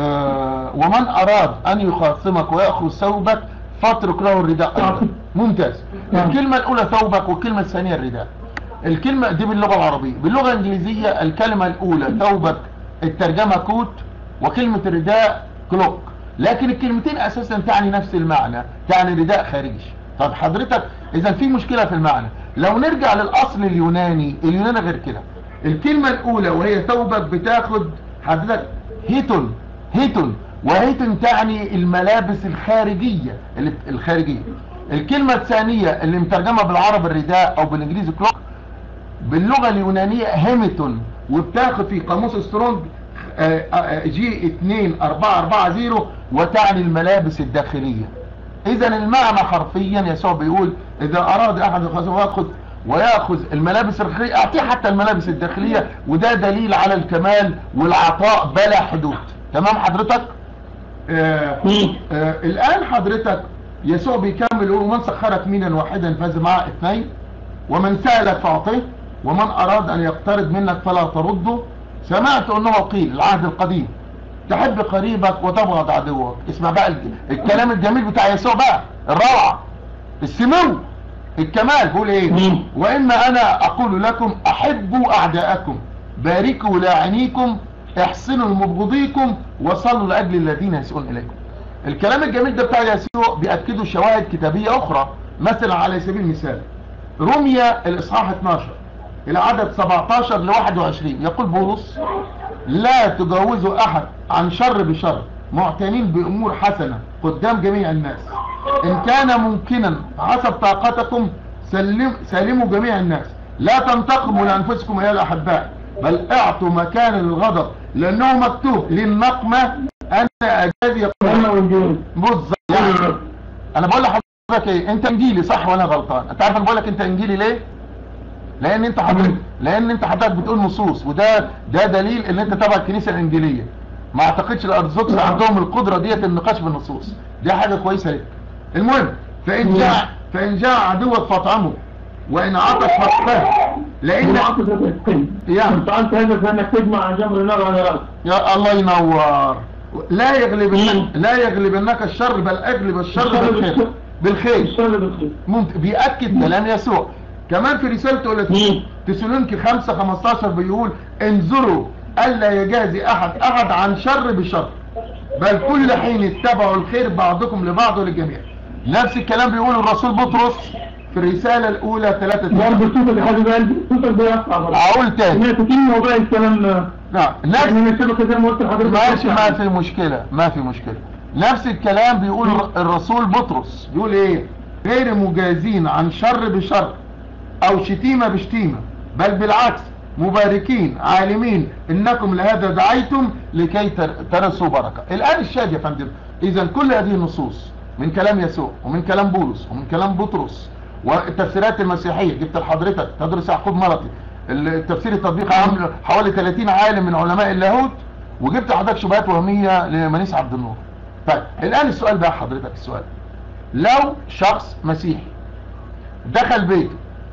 آه ومن اراد ان يخاصمك وياخذ ثوبك فاترك له الرداء أيضاً. ممتاز نعم. الكلمه الاولى ثوبك والكلمه الثانيه الرداء الكلمه دي باللغه العربيه باللغه الانجليزيه الكلمه الاولى ثوبك الترجمه كوت وكلمه الرداء كلوك لكن الكلمتين اساسا تعني نفس المعنى تعني رداء خارجي طب حضرتك اذا في مشكله في المعنى لو نرجع للاصل اليوناني اليوناني غير كده الكلمه الاولى وهي ثوبك بتاخد حضرتك هيتون هيتون وهيتون تعني الملابس الخارجيه اللي- الخارجيه الكلمه الثانيه اللي مترجمه بالعربي الرداء او بالانجليزي كلوك باللغة اليونانية هيمتون وبتاخد في قاموس سترونج آه، آه، جي 2440 وتعني الملابس الداخلية اذا المعنى حرفيا يسوع بيقول اذا اراد احد الخصوم ياخذ وياخذ الملابس الخارجية اعطيه حتى الملابس الداخلية وده دليل على الكمال والعطاء بلا حدود تمام حضرتك آه آه الان حضرتك يسوع بيكمل يقول ومن سخرك مينا واحدا فاز معه اثنين ومن سألك فأعطيه ومن أراد أن يقترض منك فلا ترده سمعت أنه قيل العهد القديم تحب قريبك وتبغض عدوك اسمع بقى الج- الكلام الجميل بتاع يسوع بقى الروعة السمو الكمال بيقول ايه مم. وإما أنا أقول لكم أحبوا أعداءكم باركوا لاعنيكم احسنوا لمبغضيكم وصلوا لأجل الذين يسيئون إليكم الكلام الجميل ده بتاع يسوع بيأكده شواهد كتابية أخرى مثلا على سبيل المثال رمية الإصحاح 12 إلى عدد 17 ل 21 يقول بولس لا تجاوزوا أحد عن شر بشر معتنين بأمور حسنة قدام جميع الناس إن كان ممكنا حسب طاقتكم سلم سلموا جميع الناس لا تنتقموا لأنفسكم أيها الأحباء بل اعطوا مكان للغضب لأنه مكتوب للنقمة أنا أجازي يقول أنا والجنود بالظبط يعني انا بقول لحضرتك ايه انت انجيلي صح وانا غلطان انت عارف انا بقول لك انت انجيلي ليه لان انت حضرتك لان انت حضرتك بتقول نصوص وده ده دليل ان انت تبع الكنيسه الانجيليه ما اعتقدش الارثوذكس عندهم القدره ديت النقاش بالنصوص دي حاجه كويسه ليك المهم فان جاء فان جاء عدوك فاطعمه وان عطش فاطفه لان المعاطفة تتقن يعني. أنت فعلت هذا فإنك تجمع جمر النار على رأسك يا الله ينور لا يغلب مم. لا يغلبنك الشر بل اغلب الشر الشر بالخير بالخير. بالخير الشر بالخير ممت... بيأكد كلام يسوع كمان في رسالته إلى مم. تسالونكي 5 15 بيقول انظروا ألا يجازي أحد أحد عن شر بشر بل كل حين اتبعوا الخير بعضكم لبعض وللجميع نفس الكلام بيقوله الرسول بطرس في الرسالة الأولى 3 برضه صوتك يا حبيب قلبي صوتك بيقطع برضه أقول تاني سمعت كلمة وباقي الكلام نعم نفس يعني الشبكة زي ما قلت لحضرتك ماشي ما في مشكلة ما في مشكلة نفس الكلام بيقول الر- الرسول بطرس بيقول ايه غير مجازين عن شر بشر او شتيمة بشتيمة بل بالعكس مباركين عالمين انكم لهذا دعيتم لكي تر- ترثوا بركة الان الشاهد يا فندم اذا كل هذه النصوص من كلام يسوع ومن كلام بولس ومن كلام بطرس والتفسيرات المسيحية جبت لحضرتك تدرس يعقوب مرتي التفسير التطبيقي عامل حوالي 30 عالم من علماء اللاهوت وجبت لحضرتك شبهات وهمية لمنيس عبد النور طيب الان السؤال بقى حضرتك السؤال لو شخص مسيحي دخل بيته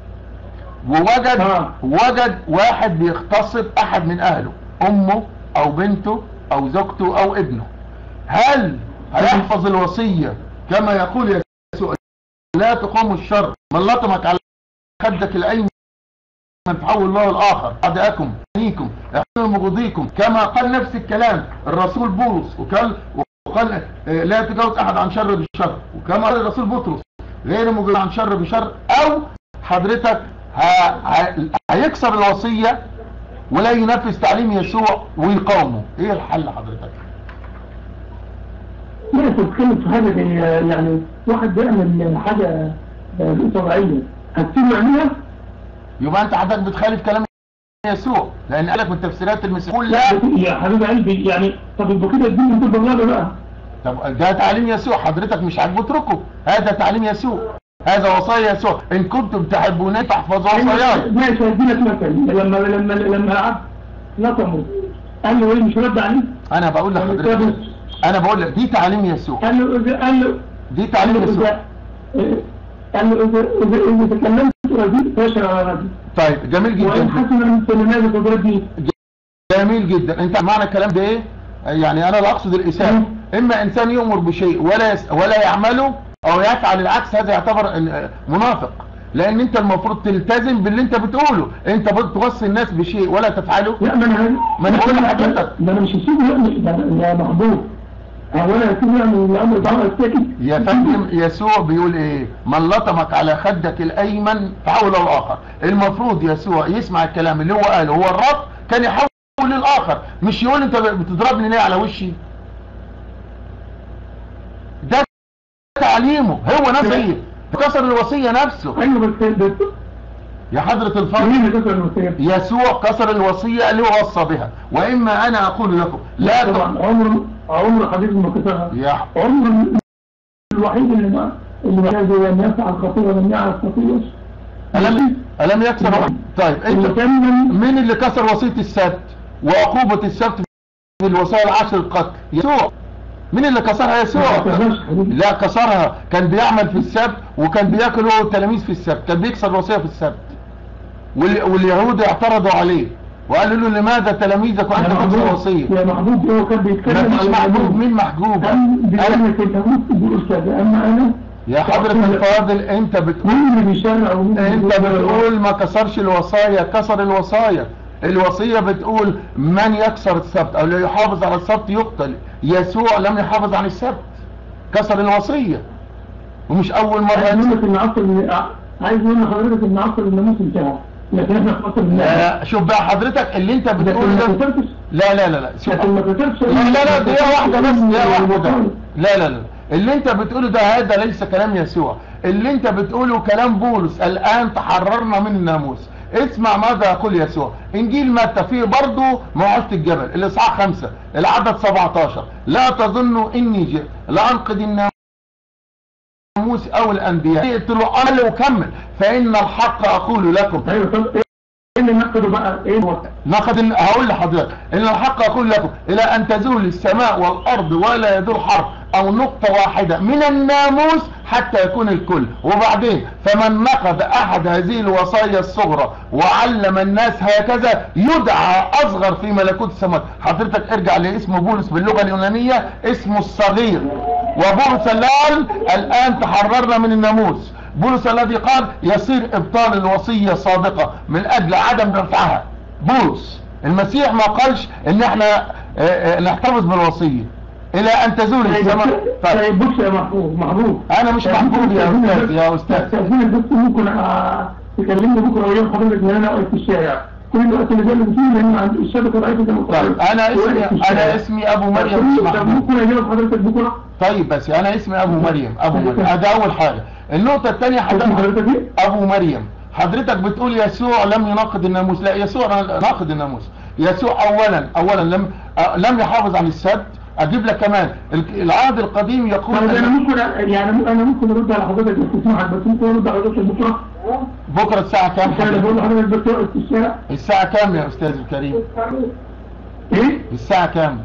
ووجد آه. وجد واحد بيغتصب احد من اهله امه او بنته او زوجته او ابنه هل هيحفظ الوصية كما يقول يسوع لا تقوم الشر من لطمك على خدك الايمن من تحول الله الاخر اعداءكم عنيكم احسنوا مبغضيكم كما قال نفس الكلام الرسول بولس وقال وقال آه، لا يتجاوز احد عن شر بالشر وكما قال الرسول بطرس غير مجاوز عن شر بشر او حضرتك ه- ه- هيكسر الوصيه ولا ينفذ تعليم يسوع ويقاومه ايه الحل حضرتك لا انت بتتكلم في حاجه زي يعني واحد بيعمل حاجه آه، غير طبيعيه هتسيبه يعملها؟ يبقى انت حضرتك بتخالف كلام يسوع لان قالك من تفسيرات المسيح لا كلها يا حبيب قلبي يعني طب يبقى كده الدين انتوا بغلابه بقى طب ده تعليم يسوع حضرتك مش عاجبه اتركه هذا تعليم يسوع هذا وصايا يسوع ان كنتم تحبوني فاحفظوا وصاياي ماشي هديلك مثل لما لما لما عبد لطمه قال له ايه مش رد عليه؟ انا بقول يعني لحضرتك كده- انا بقول لك دي تعليم يسوع قال له إذا- قال له دي قال تعليم له يسوع إذا قال له إذا إذا إذا تكلمت رديء فاشل على رديء طيب جميل وإن جدا حسن من كلمات فرديء جميل جدا انت معنى الكلام ده ايه يعني انا لا اقصد الاساءه اما انسان يؤمر بشيء ولا يس ولا يعمله او يفعل العكس هذا يعتبر ان- منافق لان انت المفروض تلتزم باللي انت بتقوله انت بتوصي الناس بشيء ولا تفعله لا ما انا ما أنا بقول لحضرتك. ده انا مش هسيبه يعمل ده يا محبوب هو انا هسيبه يعمل الامر ده الساكت يا فندم يسوع بيقول ايه من لطمك على خدك الايمن فحوله الاخر المفروض يسوع يسمع الكلام اللي هو قاله هو الرب كان يحول للاخر مش يقول انت بتضربني ليه على وشي ده تعليمه هو نفسه كسر الوصيه نفسه ايوه بس بس يا حضرة الفضل مين اللي كسر الوصيه؟ يسوع كسر الوصية اللي هو وصى بها وإما أنا أقول لكم لا طبعا ت- عمر عمر حبيبي ما كسرها يا عمر الوحيد اللي ما اللي ما كان لم يفعل خطيئة ولم يعرف خطيئة ألم ألم يكسر طيب اللي أنت كان من مين اللي كسر وصية السبت وعقوبة السبت في الوصايا العشر القتل يسوع مين اللي كسرها ما يسوع كسرهاش حبيبي لا كسرها كان بيعمل في السبت وكان بياكل هو والتلاميذ في السبت كان بيكسر الوصية في السبت وال- واليهود اعترضوا عليه وقالوا له لماذا تلاميذك وانت يا تكسر محبوب وصية يا محبوب هو كان ما بيتكلم فيش على محجوب اليهود. مين محجوب كان أنا بيتكلم في اليهود بيقول كذا اما انا يا حضرة الفاضل انت بتقول مين اللي بيشرع ومين اللي انت بيقول- بتقول ما كسرش الوصايا كسر الوصايا الوصية بتقول من يكسر السبت او لا يحافظ على السبت يقتل يسوع لم يحافظ على السبت كسر الوصية ومش اول عايز مرة اقول لك ان عصر عايز اقول لحضرتك ان عصر الناموس انتهى لكن احنا في عصر الناموس لا شوف بقى حضرتك اللي انت لكن بتقول ما ده كسرتش لا لا لا لا شوف لكن ما كسرتش لا لا لا دقيقة واحدة بس دقيقة واحدة لا لا لا اللي انت بتقوله ده هذا ليس كلام يسوع اللي انت بتقوله كلام بولس الان تحررنا من الناموس اسمع ماذا يقول يسوع انجيل متى فيه برضه موعظة الجبل الاصحاح خمسة العدد 17 لا تظنوا اني جئت لانقض الناموس او الانبياء اقتلوا قال وكمل فان الحق اقول لكم ايوه طب ايه اللي نقده بقى ايه هو ناخد إن- هقول لحضرتك ان الحق اقول لكم الى ان تزول السماء والارض ولا يدور حرف او نقطة واحدة من الناموس حتى يكون الكل وبعدين فمن نقض احد هذه الوصايا الصغرى وعلم الناس هكذا يدعى اصغر في ملكوت السماوات حضرتك ارجع لاسم بولس باللغة اليونانية اسمه الصغير وبولس اللي قال الان تحررنا من الناموس بولس الذي قال يصير ابطال الوصية صادقة من اجل عدم رفعها بولس المسيح ما قالش ان احنا آه، آه، نحتفظ بالوصية الى ان تزول السماء طيب طيب بص يا محبوب محبوب انا مش محبوب يا استاذ يا استاذ استاذنك بس ممكن آه، تكلمني بكره ويوم حضرتك ان انا واقف في الشارع كل الوقت اللي جاي فيه لان عند الشبكه ضعيفه زي ما قلت طيب لك. انا واقف في اسمي الشارع. انا اسمي ابو مريم مش طب محمود ممكن اجاوب حضرتك بكره طيب بس انا اسمي ابو مريم ابو مريم ده اول حاجة النقطة الثانية اسم حضرتك حضرتك ايه؟ ابو مريم حضرتك بتقول يسوع لم يناقض الناموس لا يسوع ناقض الناموس يسوع اولا اولا لم آه، لم يحافظ عن السبت اجيب لك كمان ال- العهد القديم يقول طيب انا أن ممكن أ- يعني انا ممكن ارد على حضرتك بس تسمحك بس ممكن ارد على حضرتك بكره بكره الساعه كام انا بقول حضرتك؟ لحضرتك بس واقف في الشارع الساعه كام يا استاذ الكريم ايه؟ الساعه كام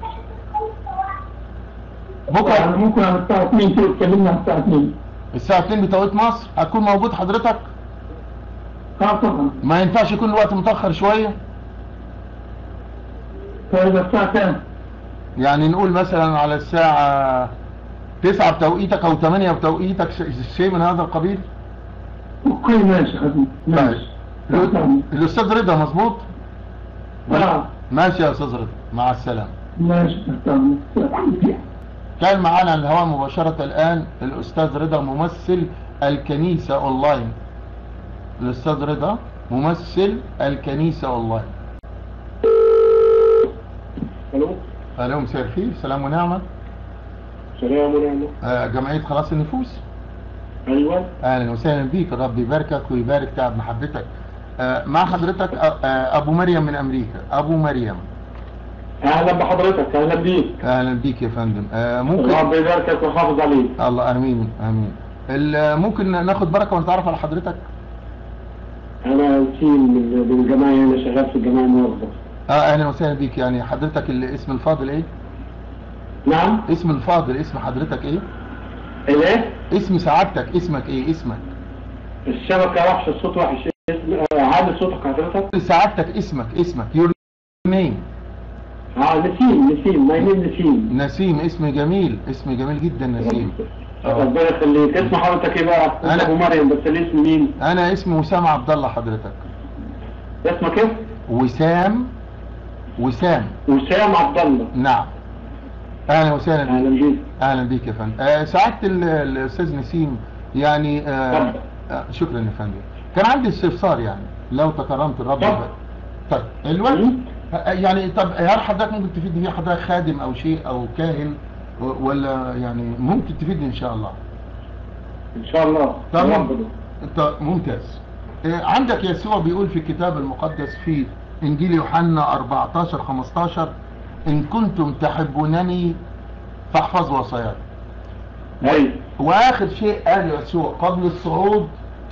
يعني بكره ممكن على الساعه 2 كده تكلمنا على الساعه 2 الساعه 2 بتوقيت مصر هتكون موجود حضرتك اه طبعا ما ينفعش يكون الوقت متاخر شويه طيب الساعه كام؟ يعني نقول مثلا على الساعه 9 بتوقيتك او 8 بتوقيتك ش- شيء من هذا القبيل اوكي ماشي يا حبيبي طيب ماشي نعم الاستاذ رضا مظبوط نعم ماشي يا استاذ رضا مع السلامه ماشي تمام كان معانا على الهواء مباشرة الآن الأستاذ رضا ممثل الكنيسة أونلاين الأستاذ رضا ممثل الكنيسة أونلاين الو أهلا مساء الخير سلام ونعمة سلام ونعمة آه، جمعية خلاص النفوس ايوه أهلا وسهلا بيك الرب يباركك ويبارك تعب محبتك آه، مع حضرتك آه، آه، أبو مريم من أمريكا أبو مريم اهلا بحضرتك اهلا بيك أهلا بيك يا فندم آه، ممكن رب يباركك ويحافظ عليك الله أمين أمين ال- ممكن ناخد بركة ونتعرف على حضرتك انا وسيم من من الجماعه انا شغال في الجماعه موظف اه اهلا وسهلا بيك يعني حضرتك الاسم الفاضل ايه نعم اسم الفاضل اسم حضرتك ايه الايه اسم سعادتك اسمك ايه اسمك الشبكه وحشه الصوت وحش اسم آه، عامل صوتك حضرتك سعادتك اسمك اسمك يور نيم اه نسيم نسيم ماي نيم نسيم نسيم اسم جميل اسم جميل جدا نسيم آه. ربنا يخليك اسم حضرتك ايه بقى؟ أنا- ابو مريم بس الاسم مين؟ انا اسمي وسام عبد الله حضرتك اسمك ايه؟ وسام وسام وسام عبد الله نعم اهلا وسهلا بيك اهلا بيك اهلا بيك يا فندم آه سعاده ال- الاستاذ نسيم يعني آه اتفضل. آه شكرا يا فندم كان عندي استفسار يعني لو تكرمت الرب اتفضل. يبارك. طيب الوقت آه، يعني طب هل حضرتك ممكن تفيدني فيه حضرتك خادم او شيء او كاهن و- ولا يعني ممكن تفيدني ان شاء الله ان شاء الله تمام ربنا. انت ممتاز آه، عندك يسوع بيقول في الكتاب المقدس في انجيل يوحنا 14 15 ان كنتم تحبونني فاحفظوا وصاياي ايوه واخر شيء قال يسوع قبل الصعود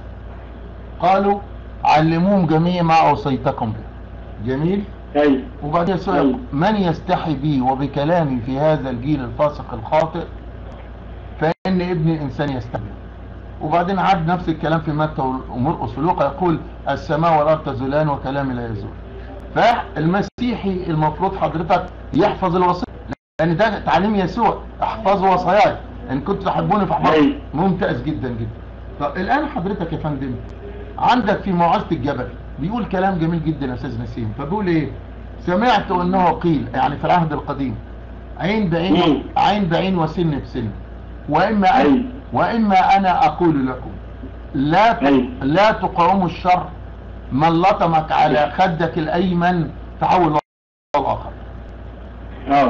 قالوا علموهم جميع ما اوصيتكم به جميل ايوه وبعدين يسوع يقول من يستحي بي وبكلامي في هذا الجيل الفاسق الخاطئ فان ابن الانسان يستحي وبعدين عاد نفس الكلام في متى ومرقس ولوقا يقول السماء والارض تزولان وكلامي لا يزول فالمسيحي المفروض حضرتك يحفظ الوصيه لان ده تعليم يسوع احفظوا وصاياي ان كنتوا تحبوني فاحفظوا أيوة. ممتاز جدا جدا طب الان حضرتك يا فندم عندك في موعظه الجبل بيقول كلام جميل جدا يا استاذ نسيم فبيقول ايه سمعت انه قيل يعني في العهد القديم عين بعين مم. عين بعين وسن بسن واما أنا أيوة. واما انا اقول لكم لا ت- أيوة. لا تقاوموا الشر من لطمك على خدك الايمن فحول له الاخر اه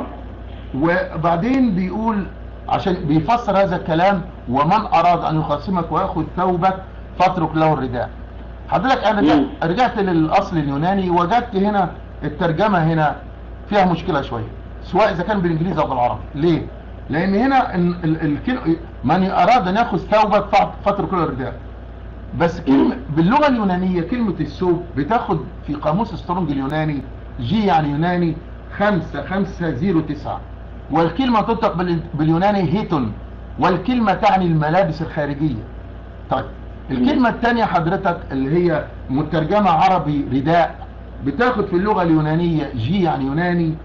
وبعدين بيقول عشان بيفسر هذا الكلام ومن اراد ان يخاصمك وياخذ ثوبك فاترك له الرداء حضرتك انا رجعت, مم. رجعت للاصل اليوناني وجدت هنا الترجمه هنا فيها مشكله شويه سواء اذا كان بالانجليزي او بالعربي ليه لان هنا ال- ال- الكل- من اراد ان ياخذ ثوبك فات- فاترك له الرداء بس كلمة باللغة اليونانية كلمة الثوب بتاخد في قاموس سترونج اليوناني جي يعني يوناني خمسة خمسة زيرو تسعة والكلمة تنطق بال- باليوناني هيتون والكلمة تعني الملابس الخارجية طيب الكلمة الثانية حضرتك اللي هي مترجمة عربي رداء بتاخد في اللغة اليونانية جي يعني يوناني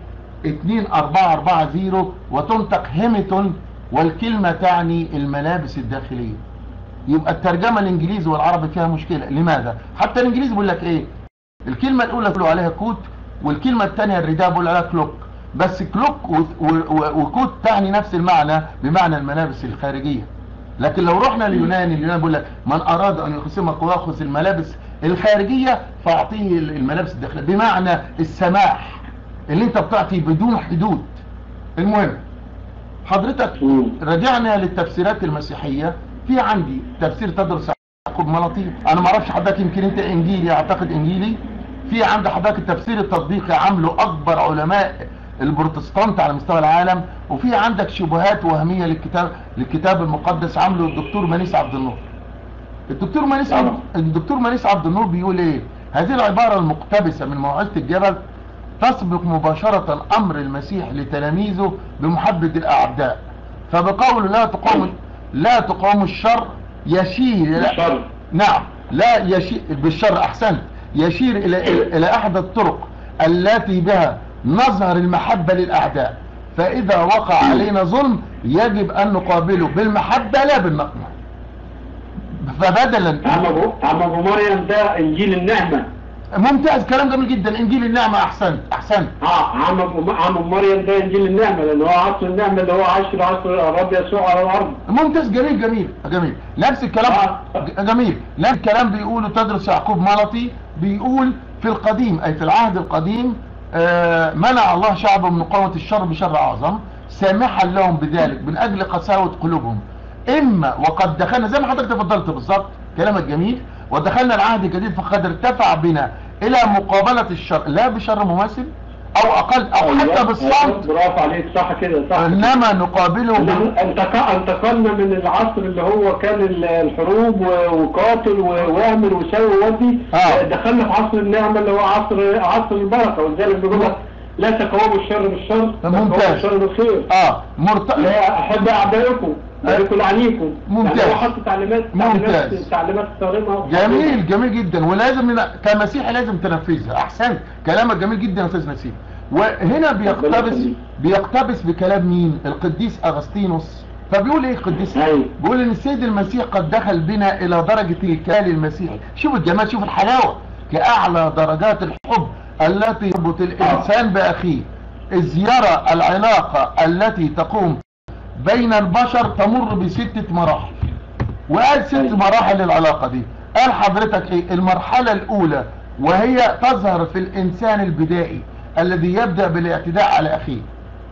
2440 وتنطق هيميتون والكلمة تعني الملابس الداخلية يبقى الترجمة الانجليزي والعربي فيها مشكلة لماذا حتى الانجليزي بيقول لك ايه الكلمة الاولى بيقولوا عليها كوت والكلمة الثانية الرداء بيقولوا عليها كلوك بس كلوك و- و- و- وكوت تعني نفس المعنى بمعنى الملابس الخارجية لكن لو رحنا لليوناني اليوناني بيقول لك من اراد ان يقسمك وياخذ الملابس الخارجية فاعطيه الملابس الداخلية بمعنى السماح اللي انت بتعطي بدون حدود المهم حضرتك مم. رجعنا للتفسيرات المسيحية في عندي تفسير تدرس يعقوب ملطي انا ما اعرفش حضرتك يمكن انت انجيلي اعتقد انجيلي في عند حضرتك التفسير التطبيقي عامله اكبر علماء البروتستانت على مستوى العالم وفي عندك شبهات وهمية للكتاب للكتاب المقدس عامله الدكتور منيس عبد النور الدكتور منيس عبد الدكتور منيس عبد النور بيقول ايه هذه العبارة المقتبسة من موعظة الجبل تسبق مباشرة امر المسيح لتلاميذه بمحبة الاعداء فبقول لا تقوم لا تقوم الشر يشير الى الشر. نعم لا يشير بالشر احسنت يشير الى الى احد الطرق التي بها نظهر المحبة للاعداء فاذا وقع علينا ظلم يجب ان نقابله بالمحبة لا بالنقمة فبدلا عم ابو عم ابو مريم ده انجيل النعمه ممتاز كلام جميل جدا انجيل النعمه احسنت احسنت اه عم ابو عم ابو مريم ده انجيل النعمه لان هو عصر النعمه اللي هو عصر عصر الرب يسوع على الارض ممتاز جميل جميل جميل نفس الكلام آه. ج- جميل نفس الكلام بيقوله تدرس يعقوب ملطي بيقول في القديم اي في العهد القديم آه، منع الله شعبه من مقاومة الشر بشر اعظم سامحا لهم بذلك من اجل قساوة قلوبهم اما وقد دخلنا زي ما حضرتك تفضلت بالظبط كلامك جميل ودخلنا العهد الجديد فقد ارتفع بنا الى مقابلة الشر لا بشر مماثل او اقل او حتى أيوة، بالصمت برافو عليك صح كده صح انما نقابله بال- انتق- انتقلنا من العصر اللي هو كان ال- الحروب و- وقاتل و- واعمل وسوي وودي آه. دخلنا في عصر النعمه اللي هو عصر عصر البركه ولذلك بيقول لك لا تقاوموا الشر بالشر ممتاز. تقاوموا الشر بالخير اه مرت... لا احب اعدائكم باركوا لعنيكم ممتاز. يعني هو حط تعليمات ممتاز. تعليمات تعليمات صارمه جميل جميل جدا ولازم ن- كمسيحي لازم تنفذها احسنت كلامك جميل جدا يا استاذ نسيم وهنا بيقتبس يخليك. بيقتبس بكلام مين القديس اغسطينوس فبيقول ايه القديس أيوة. بيقول ان السيد المسيح قد دخل بنا الى درجة الكمال المسيحي شوف الجمال شوف الحلاوة كأعلى درجات الحب التي يربط الإنسان بأخيه إذ يرى العلاقة التي تقوم بين البشر تمر بستة مراحل وقال ست مراحل العلاقة دي قال حضرتك ايه المرحلة الاولى وهي تظهر في الانسان البدائي الذي يبدأ بالاعتداء على اخيه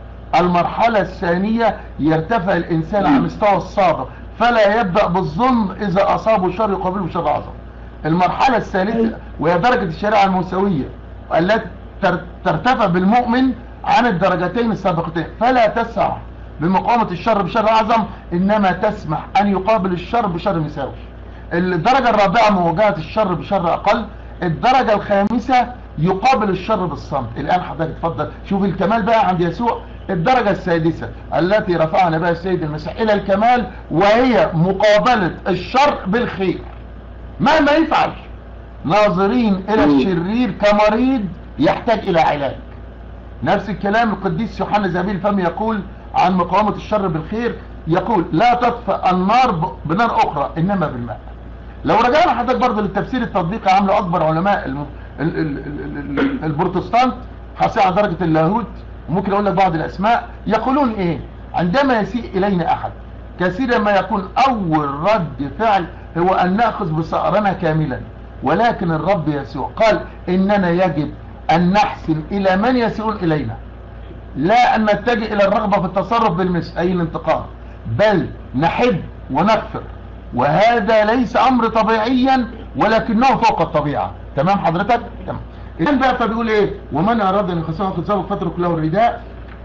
المرحلة الثانية يرتفع الانسان على مستوى الصابر فلا يبدأ بالظلم اذا اصابه شر يقابله بشر اعظم المرحلة الثالثة وهي درجة الشريعة الموسوية التي تر- ترتفع بالمؤمن عن الدرجتين السابقتين فلا تسع بمقاومة الشر بشر اعظم انما تسمح ان يقابل الشر بشر مساوي الدرجة الرابعة مواجهة الشر بشر اقل الدرجة الخامسة يقابل الشر بالصمت الان حضرتك اتفضل شوف الكمال بقى عند يسوع الدرجة السادسة التي رفعنا بها السيد المسيح الى الكمال وهي مقابلة الشر بالخير مهما يفعل ناظرين الى الشرير كمريض يحتاج الى علاج نفس الكلام القديس يوحنا زابيل الفم يقول عن مقاومة الشر بالخير يقول لا تطفئ النار ب- بنار اخرى انما بالماء لو رجعنا حضرتك برضه للتفسير التطبيقي عامله اكبر علماء الم... ال... ال... ال... ال... البروتستانت حاصل على درجة اللاهوت وممكن اقول لك بعض الاسماء يقولون ايه عندما يسيء الينا احد كثيرا ما يكون اول رد فعل هو ان ناخذ بثأرنا كاملا ولكن الرب يسوع قال اننا يجب ان نحسن الى من يسيئون الينا لا ان نتجه الى الرغبة في التصرف بالمثل اي الانتقام بل نحب ونغفر وهذا ليس امر طبيعيا ولكنه فوق الطبيعة تمام حضرتك تمام الان بقى فبيقول ايه ومن اراد ان يخسره قد سبق فترك له الرداء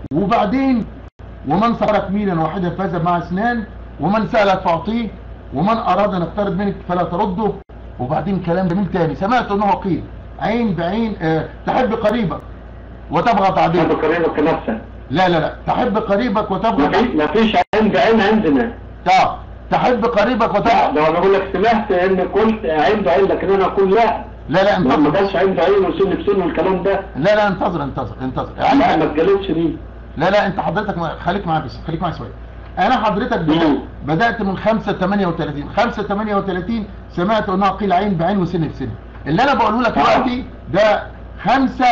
وبعدين ومن صبرك ميلا واحدا فاز مع اسنان ومن سألك فاعطيه ومن اراد ان يقترض منك فلا ترده وبعدين كلام جميل تاني سمعت انه قيل عين بعين اه تحب قريبك وتبغض حب عدوك قريبك كنفسك لا لا لا تحب قريبك وتبغض عدوك ما فيش عين بعين عندنا اه تحب قريبك وتبغض لو انا بقول لك سمعت ان قلت عين بعين لكن انا اقول لا لا لا ما انتظر قالش عين بعين وسن بسن والكلام ده لا لا انتظر انتظر انتظر لا ما يعني اتجلتش دي لا لا انت حضرتك ما- خليك معايا بس خليك معايا شويه انا حضرتك بدأت, مم. بدأت من 5 38 5 38 سمعت انها قيل عين بعين وسن بسن اللي انا بقوله لك آه. دلوقتي ده 5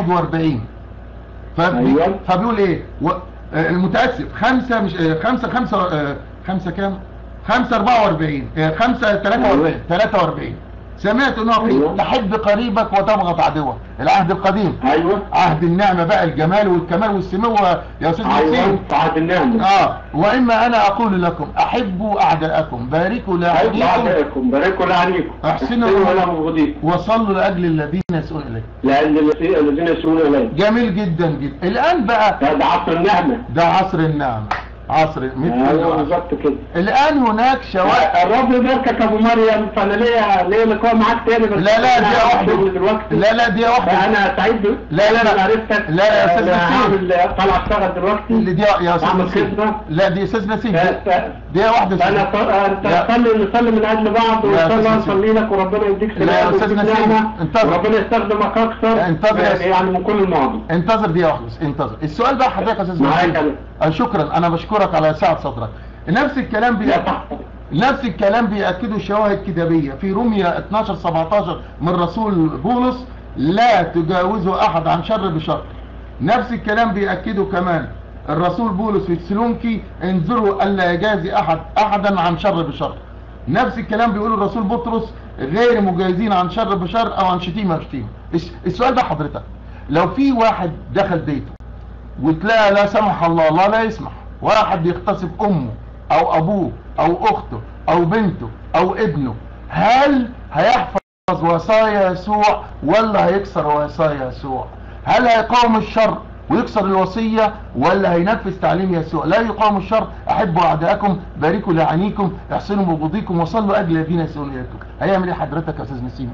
41 فبي... أيوة. فبيقول ايه و... آه، المتأسف 5 مش 5 5 5 كام 5 44 5 43 أيوة. 43 سمعت انها قيل أيوة. تحب قريبك وتبغض عدوك العهد القديم ايوه عهد النعمة بقى الجمال والكمال والسموة يا أستاذ ايوه حسين ساعة النعمة اه واما انا اقول لكم احبوا اعداءكم باركوا أيوة لاعدائكم أعدائكم باركوا لعنيكم أحسنوا ولا مبغضيكم وصلوا لاجل الذين يسؤون اليكم لأن الذي- الذين يسوون إليه جميل جدا جدا الان بقى ده ده عصر النعمة ده عصر النعمة عصر مثل ايوه العصر. بالظبط كده الان هناك شوائع الرب يباركك ابو مريم فانا ليا ليا لقاء معاك تاني بس لا لا أنا دي قاعد واحدة شغل دلوقتي لا لا دي واحدة فانا سعيد ب- لا، لا، لا. إن عرفتك لا، لا، يا أستاذ أنا نسيم. هعمل طالع اشتغل دلوقتي اللي دي يا استاذ أعمل نسيم خدمة. لا دي استاذ نسيم دي, ف- ف- دي واحدة فانا ست. ط- لا. نصلي نصلي من اجل بعض لا، وان شاء الله أستاذ نصلي لك وربنا يديك لا، يا سلام أستاذ ويديك نسيم. نعمه انتظر. وربنا يستخدمك اكثر انتظر يا أستاذ. يعني من كل الماضي انتظر دي واحدة بس انتظر السؤال بقى حضرتك يا استاذ معاك نسيم أنا. آه، شكرا انا بشكرك على سعة صدرك نفس الكلام بي... لا، تحت. نفس الكلام بيأكده شواهد كتابية في روميا 12 17 من رسول بولس لا تجاوزوا أحد عن شر بشر نفس الكلام بيأكده كمان الرسول بولس في سلونكي انظروا ألا يجازي أحد أحدا عن شر بشر نفس الكلام بيقول الرسول بطرس غير مجازين عن شر بشر أو عن شتيمة بشتيمة الس- السؤال ده حضرتك لو في واحد دخل بيته وتلاقى لا سمح الله الله لا يسمح واحد بيغتصب امه او ابوه او اخته او بنته او ابنه هل هيحفظ وصايا يسوع ولا هيكسر وصايا يسوع هل هيقاوم الشر ويكسر الوصية ولا هينفذ تعليم يسوع لا يقاوم الشر احبوا اعدائكم باركوا لعينيكم احسنوا بوجودكم وصلوا اجل الذين يسؤون اليكم هيعمل ايه حضرتك يا استاذ نسيم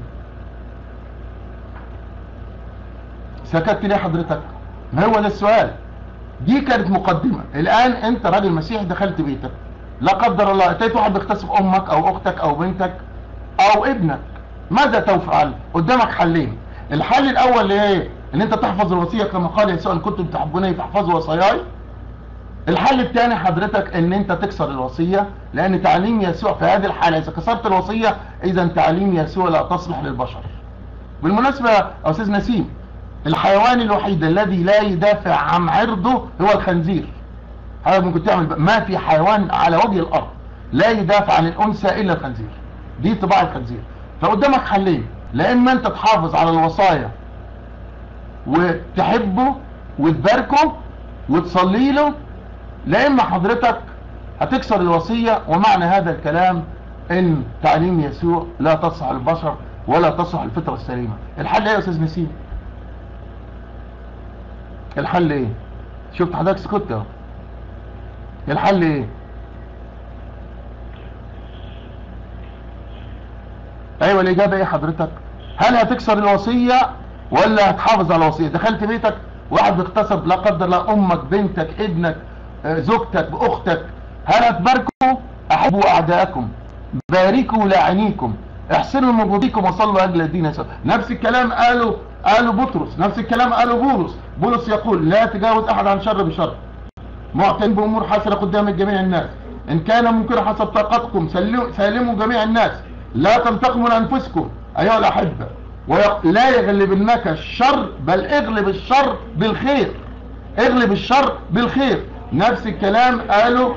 سكت ليه حضرتك ما هو ده السؤال دي كانت مقدمة الآن أنت راجل مسيحي دخلت بيتك لا قدر الله أتيت واحد بيغتصب أمك أو أختك أو بنتك أو ابنك ماذا تفعل قدامك حلين الحل الأول إيه إن أنت تحفظ الوصية كما قال يسوع إن كنتم تحبوني فاحفظوا وصاياي الحل الثاني حضرتك ان انت تكسر الوصية لان تعليم يسوع في هذه الحالة اذا كسرت الوصية اذا تعليم يسوع لا تصلح للبشر بالمناسبة يا استاذ نسيم الحيوان الوحيد الذي لا يدافع عن عرضه هو الخنزير هذا ممكن تعمل بقى. ما في حيوان على وجه الارض لا يدافع عن الانثى الا الخنزير دي طباع الخنزير فقدامك حلين لا اما انت تحافظ على الوصايا وتحبه وتباركه وتصلي له لا اما حضرتك هتكسر الوصية ومعنى هذا الكلام ان تعليم يسوع لا تصلح البشر ولا تصلح الفطرة السليمة الحل ايه يا استاذ نسيم الحل ايه شفت حضرتك سكت اهو الحل ايه ايوه الاجابه ايه حضرتك هل هتكسر الوصيه ولا هتحافظ على الوصيه دخلت بيتك واحد بيغتصب لا قدر الله امك بنتك ابنك آه، زوجتك اختك هل هتباركوا احبوا اعداءكم باركوا لاعنيكم احسنوا من وجودكم وصلوا اجل الدين يسوع نفس الكلام قاله قاله بطرس نفس الكلام قاله بولس بولس يقول لا تجاوز احد عن شر بشر معتن بامور حسنه قدام جميع الناس ان كان ممكن حسب طاقتكم سلموا, سالموا جميع الناس لا تنتقموا لانفسكم ايها الاحبه ويق- لا يغلبنك الشر بل اغلب الشر بالخير اغلب الشر بالخير نفس الكلام قاله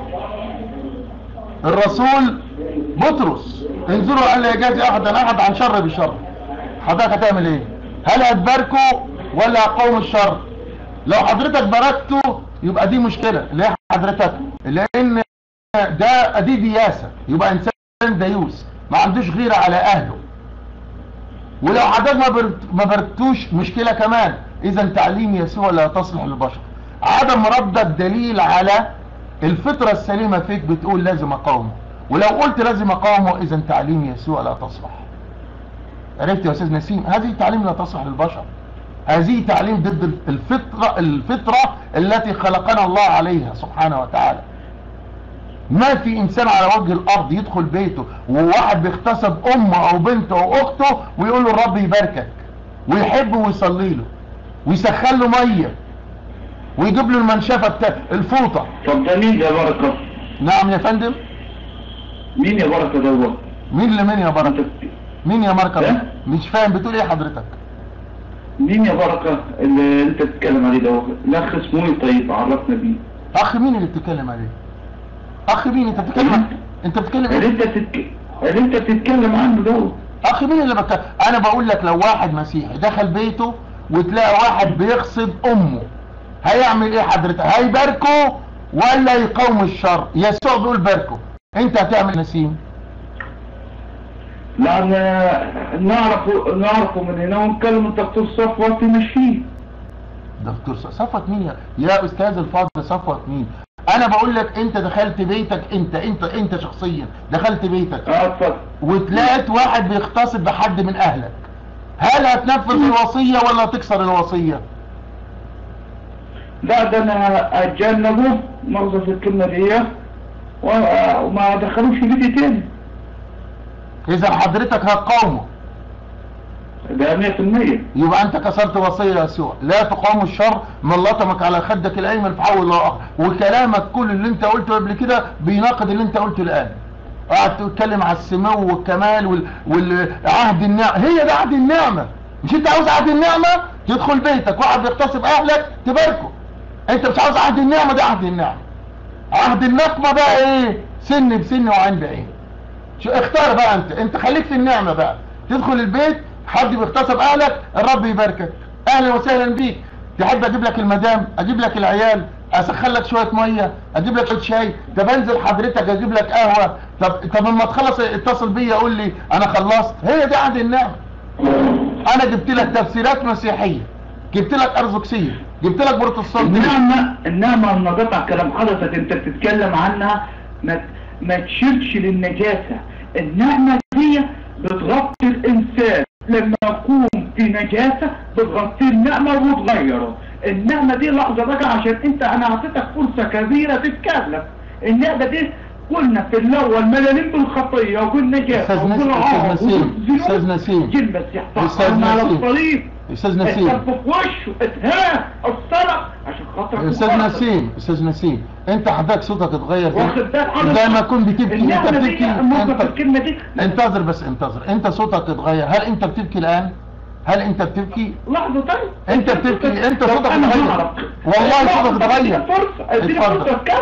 الرسول بطرس انظروا الا يجازي احدا احد عن شر بشر حضرتك هتعمل ايه هل هتباركوا ولا هتقاوم الشر لو حضرتك باركته يبقى دي مشكلة ليه حضرتك لان ده دي دياسة يبقى انسان ديوس ما عندوش غيرة على اهله ولو حضرتك ما برت- ما باركتوش مشكلة كمان اذا تعليم يسوع لا تصلح للبشر عدم ردك دليل على الفطرة السليمة فيك بتقول لازم اقاومه ولو قلت لازم اقاومه اذا تعليم يسوع لا تصلح عرفت يا استاذ نسيم هذه تعليم لا تصلح للبشر هذه تعليم ضد الفطرة الفطرة التي خلقنا الله عليها سبحانه وتعالى ما في انسان على وجه الارض يدخل بيته وواحد بيغتصب امه او بنته او اخته ويقول له الرب يباركك ويحبه ويصلي له ويسخن له ميه ويجيب له المنشفه بتاع الفوطه طب ده مين يا بركة نعم يا فندم مين يا بركة دوت مين اللي مين يا بركه مين يا مركب لا. مش فاهم بتقول ايه حضرتك مين يا بركة اللي انت بتتكلم عليه دوت الاخ اسمه ايه طيب عرفنا بيه اخ مين اللي بتتكلم عليه اخ مين انت بتتكلم عن- انت بتتكلم اللي ايه انت تتك... اللي انت بتتكلم عنه دوت اخ مين اللي بتكلم انا بقول لك لو واحد مسيحي دخل بيته وتلاقي واحد بيغصب امه هيعمل ايه حضرتك هيباركه ولا يقاوم الشر يسوع بيقول باركه انت هتعمل نسيم لا ن- نعرفه نعرفه من هنا ونكلم الدكتور صفوة تمشيه دكتور ص- صفوة مين يا, يا استاذ الفاضل صفوة مين انا بقول لك انت دخلت بيتك انت انت انت شخصيا دخلت بيتك اه اتفضل وتلاقيت واحد بيغتصب بحد من اهلك هل هتنفذ الوصية ولا تكسر الوصية لا ده انا اتجنبه مؤاخذة في الكلمة دي و- وما دخلوش في بيتي تاني اذا حضرتك هتقاومه ده 100% يبقى انت كسرت وصية يسوع لا تقاوم الشر من لطمك على خدك الايمن فحول الله اخر وكلامك كل اللي انت قلته قبل كده بيناقض اللي انت قلته الان قاعد تتكلم على السمو والكمال وال- والعهد النعمة هي ده عهد النعمة مش انت عاوز عهد النعمة تدخل بيتك واحد بيغتصب اهلك تباركه انت مش عاوز عهد النعمة ده عهد النعمة عهد النقمة بقى ايه سن بسن وعين بعين شو اختار بقى انت انت خليك في النعمة بقى تدخل البيت حد بيغتصب اهلك الرب يباركك اهلا وسهلا بيك تحب اجيب لك المدام اجيب لك العيال اسخن لك شويه ميه اجيب لك شويه شاي طب انزل حضرتك اجيب لك قهوه طب طب اما تخلص اتصل بيا قول لي انا خلصت هي دي عهد النعمه انا جبت لك تفسيرات مسيحيه جبت لك ارثوذكسيه جبت لك بروتستانتيه النعمة النعمة لما قطع كلام حضرتك انت بتتكلم عنها ما ما تشيرش للنجاسة النعمة دي بتغطي الانسان لما يكون في نجاسة بتغطي النعمة وتغيره النعمة دي لحظة بقى عشان انت انا اعطيتك فرصة كبيرة تتكلم النعمة دي قلنا في الاول ملالين بالخطية وبالنجاسة أستاذ نسيم، وبالعار أستاذ نسيم، وبالذنوب. أستاذ نسيم. جيل بس يحطها أستاذ على نسيم. الصليب استاذ نسيم اتطب في وشه اتهان الصلب عشان خاطر استاذ نسيم استاذ نسيم انت حضرتك صوتك اتغير واخد بال حضرتك زي ما تكون بتبكي انت النعمة دي بتبكي موقف انت الكلمة دي انتظر بس انتظر انت صوتك اتغير هل انت بتبكي الان هل انت بتبكي لحظة طيب انت بتبكي انت لو صوتك أنا اتغير هعرف. والله صوتك اديني اتغير فرصة اديني اتفضل. فرصة اتكلم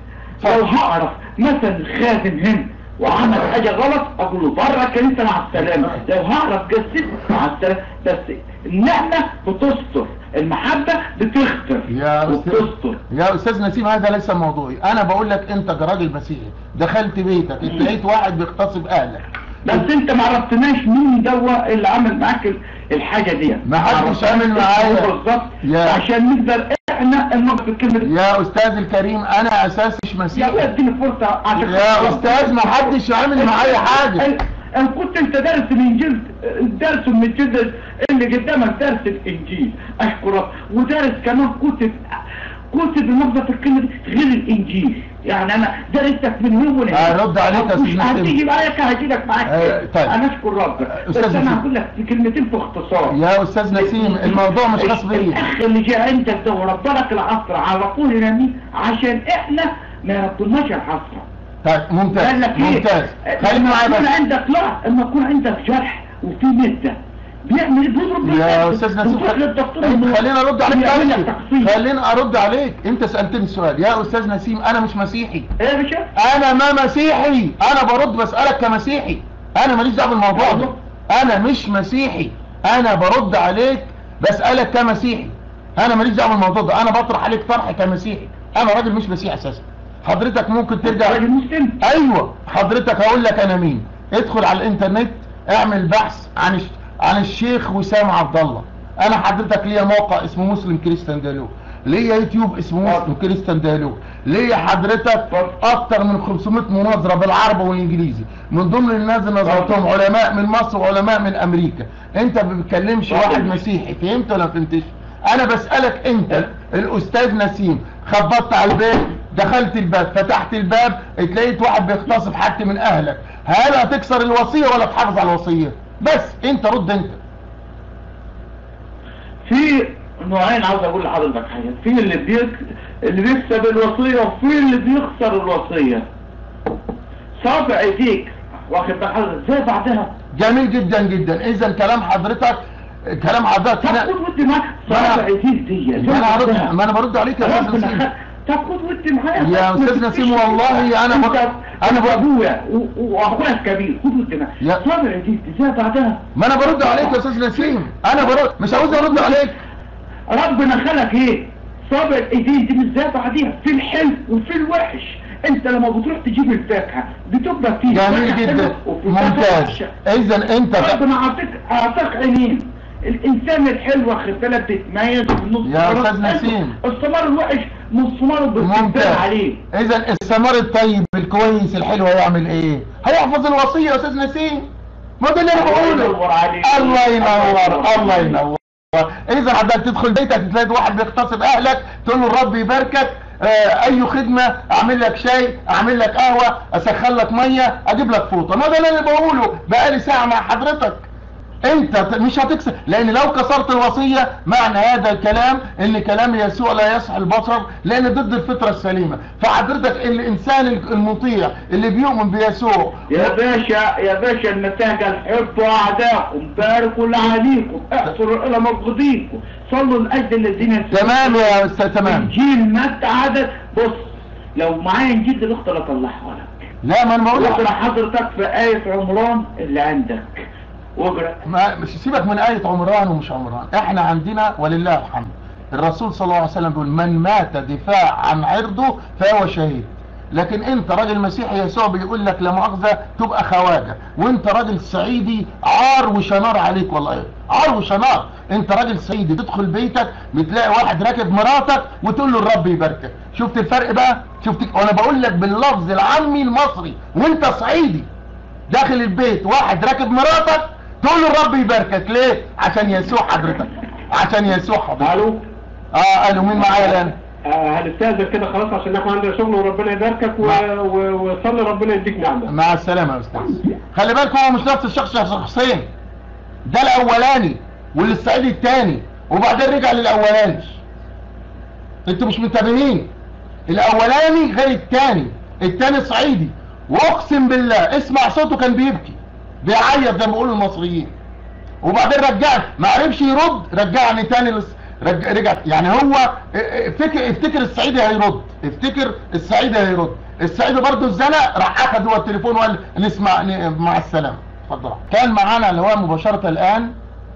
لو هعرف مثلا خادم هنا وعمل حاجة غلط اقول له بره كنيسة مع السلامة لو هعرف جسد مع السلامة بس النعمة بتستر المحبة بتغفر يا استاذ وبتستر يا استاذ نسيم هذا ليس موضوعي انا بقول لك انت كراجل مسيحي دخلت بيتك انت لقيت واحد بيغتصب اهلك بس انت ما عرفتناش مين دوا اللي عمل معاك ال- الحاجة دي ما حدش عمل معايا. بالظبط يا- عشان نقدر احنا ننقذ الكلمة دي يا استاذ الكريم انا اساسي مش يا مسيحي ولد اديني فرصة عشان يا استاذ ما حدش عامل معايا حاجه ان كنت انت دارس الانجيل درس من الجلد اللي قدامك درس الانجيل اشكرك ودارس كمان كتب كتب المغزى في الكلمة دي غير الانجيل يعني انا درستك من يوم وليلة هرد عليك يا مش أستاذ نسيم. هتيجي معاك هجيلك معاك آه، طيب. انا اشكر ربك بس أستاذ انا نسيم. هقول لك في كلمتين في اختصار يا استاذ نسيم الموضوع مش خاص بيا الاخ اللي جاء عندك ده وربنا العصر عرفوه لنا مين عشان احنا ما يربطناش العصر طيب ممتاز قال لك ايه ممتاز خليني لما معايا يكون بس عندك لا لما يكون عندك جرح وفي مدة بيعمل ايه بيضرب يا بالنفس. استاذ نسيم بتروح للدكتور انت إنه خليني ارد عليك بيعمل لك تاني تقسيم. خليني ارد عليك انت سالتني السؤال يا استاذ نسيم انا مش مسيحي ايه يا باشا انا ما مسيحي انا برد بسالك كمسيحي انا ماليش دعوه بالموضوع ده انا مش مسيحي انا برد عليك بسالك كمسيحي انا ماليش دعوه بالموضوع ده انا بطرح عليك طرح كمسيحي انا راجل مش مسيحي اساسا حضرتك ممكن ترجع راجل مسلم ايوه حضرتك هقول لك انا مين ادخل على الانترنت اعمل بحث عن الش... عن الشيخ وسام عبد الله انا حضرتك ليا موقع اسمه مسلم كريستيان ديالوج ليا يوتيوب اسمه مسلم كريستيان ديالوج ليا حضرتك اكتر من 500 مناظره بالعربي والانجليزي من ضمن الناس اللي نظرتهم علماء من مصر وعلماء من امريكا انت ما بتكلمش واحد مسيحي فهمت ولا ما فهمتش انا بسالك انت الاستاذ نسيم خبطت على البيت دخلت الباب فتحت الباب اتلاقيت واحد بيغتصب حد من اهلك هل هتكسر الوصيه ولا تحافظ على الوصيه بس انت رد انت في نوعين عاوز اقول لحضرتك حاجه في اللي بيك... اللي بيكسب الوصيه وفي اللي بيخسر الوصيه صابع ايديك واخد بال حضرتك زي بعدها جميل جدا جدا اذا كلام حضرتك كلام حضرتك طب هنا خد ودي معاك صابع ايديك دي زي ما انا هرد بعدها. ما انا برد عليك يا استاذ ربنا نسيم خ- طب خد ودي معايا يا بس أستاذ ما نسيم تفتش والله أنا انت بر- أنا انا بر- ابويا و- واخويا الكبير خد ودي معايا يا- صابع ايديك دي زي بعدها ما انا برد عليك يا استاذ نسيم انا برد مش عاوز ارد عليك ربنا خلق ايه صابع الايدين دي مش زي بعديها في الحلو وفي الوحش انت لما بتروح تجيب الفاكهه بتبقى فيه جميل فاكهة جدا حلوة وفي فاكهة ممتاز وحشة. اذا انت ربنا اعطيك اعطاك عينين الانسان الحلو واخد بالك بيتميز بالنص يا الثمار أستاذ الحلو. نسيم. الثمار الوحش نص ثماره بتبان ممتاز عليه اذا الثمار الطيب الكويس الحلو هيعمل ايه هيحفظ الوصيه يا استاذ نسيم ما ده اللي انا الله بقوله ينور عليك. الله ينور الله الله ينور. ينور اذا حضرتك تدخل بيتك تلاقي واحد بيغتصب اهلك تقول له الرب يباركك آه اي خدمه اعمل لك شاي اعمل لك قهوه اسخن لك ميه اجيب لك فوطه ما ده اللي انا بقوله بقالي ساعه مع حضرتك انت ت- مش هتكسر لان لو كسرت الوصية معنى هذا الكلام ان كلام يسوع لا يصح البشر لان ضد الفطرة السليمة فحضرتك الانسان المطيع اللي بيؤمن بيسوع يا باشا يا باشا المسيح قال حبوا اعدائكم باركوا لعليكم احصروا الى مبغضيكم صلوا لاجل الذين يسوعون. تمام يا استاذ تمام انجيل متى عدد بص لو معايا انجيل الاخت لا اطلعها لك لا ما انا بقول اقرا لك حضرتك في آية عمران اللي عندك واقرا ما مش سيبك من آية عمران ومش عمران احنا عندنا ولله الحمد الرسول صلى الله عليه وسلم بيقول من مات دفاع عن عرضه فهو شهيد لكن انت راجل مسيحي يسوع بيقول لك لا مؤاخذه تبقى خواجه وانت راجل صعيدي عار وشنار عليك والله عار وشنار انت راجل صعيدي تدخل بيتك بتلاقي واحد راكب مراتك وتقول له الرب يباركك شفت الفرق بقى شفت وانا بقول لك باللفظ العامي المصري وانت صعيدي داخل البيت واحد راكب مراتك تقول له الرب يباركك ليه عشان يسوع حضرتك عشان يسوع حضرتك الو اه قالوا مين معايا الان آه، هنستاذن كده خلاص عشان احنا عندنا شغل وربنا يباركك و- و- وصلي ربنا يديك نعمه مع السلامه يا استاذ خلي بالكم هو مش نفس الشخص يا شخصين ده الاولاني والصعيدي الثاني وبعدين رجع للاولاني انتوا مش منتبهين الاولاني غير الثاني الثاني صعيدي واقسم بالله اسمع صوته كان بيبكي بيعيط زي ما بيقولوا المصريين وبعدين رجعني ما عرفش يرد رجعني تاني لس... رج... رجع يعني هو افتكر افتكر الصعيدي هيرد افتكر الصعيدي هيرد الصعيدي برضه اتزنق راح اخد هو التليفون وقال نسمع ن... مع السلامه اتفضل كان معانا اللي هو مباشره الان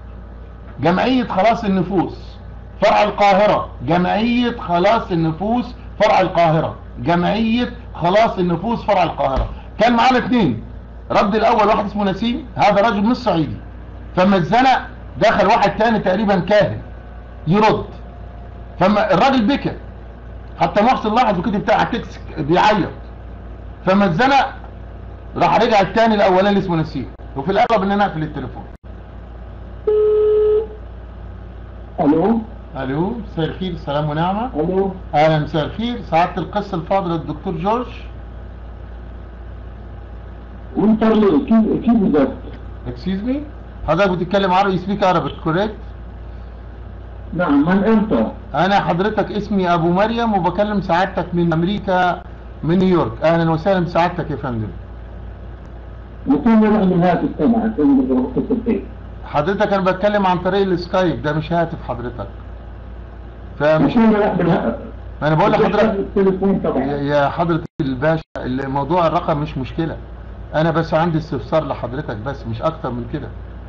جمعيه خلاص النفوس فرع القاهره جمعيه خلاص النفوس فرع القاهره جمعيه خلاص النفوس فرع القاهره كان معانا اثنين رد الاول واحد اسمه نسيم هذا رجل مش صعيدي فما اتزنق دخل واحد تاني تقريبا كاهن يرد فما الراجل بكى حتى محسن لاحظ وكتب بتاع التكس بيعيط فما اتزنق راح رجع التاني الاولاني اللي اسمه نسيم وفي الاغلب ان انا اقفل التليفون الو الو مساء الخير سلام ونعمه الو اهلا مساء الخير سعاده القس الفاضل الدكتور جورج وانت كيف كيف بالظبط اكسكيوز مي حضرتك بتتكلم عربي سبيك عربي كوريكت نعم من انت انا حضرتك اسمي ابو مريم وبكلم سعادتك من امريكا من نيويورك اهلا وسهلا بسعادتك يا فندم وكم رقم الهاتف تبعك انت اتصل فيه حضرتك انا بتكلم عن طريق السكايب ده مش هاتف حضرتك فمش وكم رقم الهاتف انا بقول لحضرتك التليفون يا- تبعك يا حضرة الباشا الموضوع الرقم مش مشكلة انا بس عندي استفسار لحضرتك بس مش اكتر من كده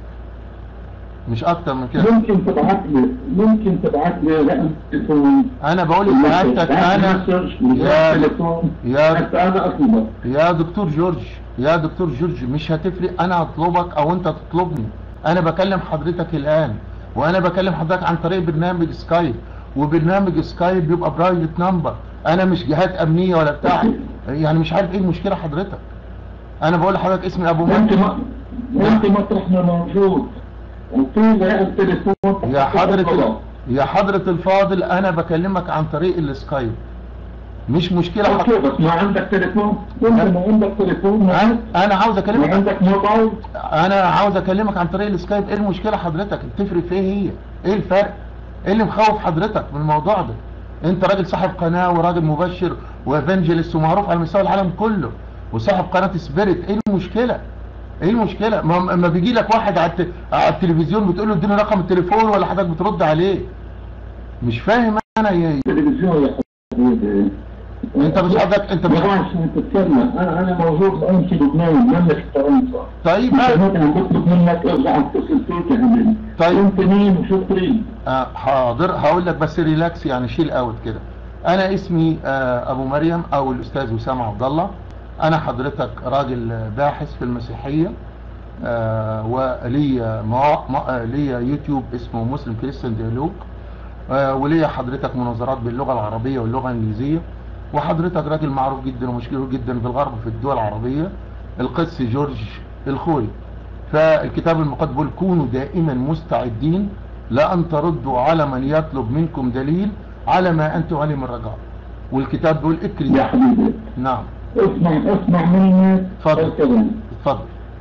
مش اكتر من كده ممكن تبعت لي ممكن تبعت لي رقم تليفون انا بقول لسعادتك انا يا- تليفون يا- حتى انا اطلبك يا دكتور جورج يا دكتور جورج مش هتفرق انا اطلبك او انت تطلبني انا بكلم حضرتك الان وانا بكلم حضرتك عن طريق برنامج سكايب وبرنامج سكايب بيبقى برايفت نمبر انا مش جهات امنيه ولا بتاع يعني مش عارف ايه المشكله حضرتك انا بقول لحضرتك اسمي ابو انت مريم ما انت مطرحنا موجود وفي رقم تليفون يا حضرة يا حضرة الفاضل انا بكلمك عن طريق السكايب مش مشكلة اوكي حضرتك بس ما عندك تليفون انت ما عندك تليفون ما انا انا عاوز ما اكلمك عندك موبايل انا عاوز اكلمك عن طريق السكايب ايه المشكلة حضرتك تفرق في ايه هي ايه الفرق ايه اللي مخوف حضرتك من الموضوع ده انت راجل صاحب قناة وراجل مبشر وافنجلست ومعروف على مستوى العالم كله وصاحب قناة سبيريت ايه المشكلة ايه المشكلة ما ما بيجي لك واحد على, الت... على التلفزيون بتقول له اديني رقم التليفون ولا حضرتك بترد عليه مش فاهم انا يا تلفزيون يا حبيبي انت مش حضرتك انت مش ما بعرف شو تتكلم انا انا موجود الان في لبنان مملكة فرنسا طيب انت آه. هيك عم بطلب منك ارجع اتصل فيك يا حبيبي طيب. انت مين وشو تريد؟ آه حاضر هقول لك بس ريلاكس يعني شيل اوت كده انا اسمي آه ابو مريم او الاستاذ وسام عبد الله انا حضرتك راجل آه، باحث في المسيحيه آه وليا مواق... م- آه، ليا يوتيوب اسمه مسلم كريستيان ديالوج آه وليا حضرتك مناظرات باللغه العربيه واللغه الانجليزيه وحضرتك راجل معروف جدا ومشهور جدا في الغرب في الدول العربيه القس جورج الخوري فالكتاب المقدس بيقول كونوا دائما مستعدين لأن تردوا على من يطلب منكم دليل على ما أنتم عليه من رجاء والكتاب بيقول يا اكرز حبيبي نعم اسمع اسمع مني اتفضل. الكلام اتفضل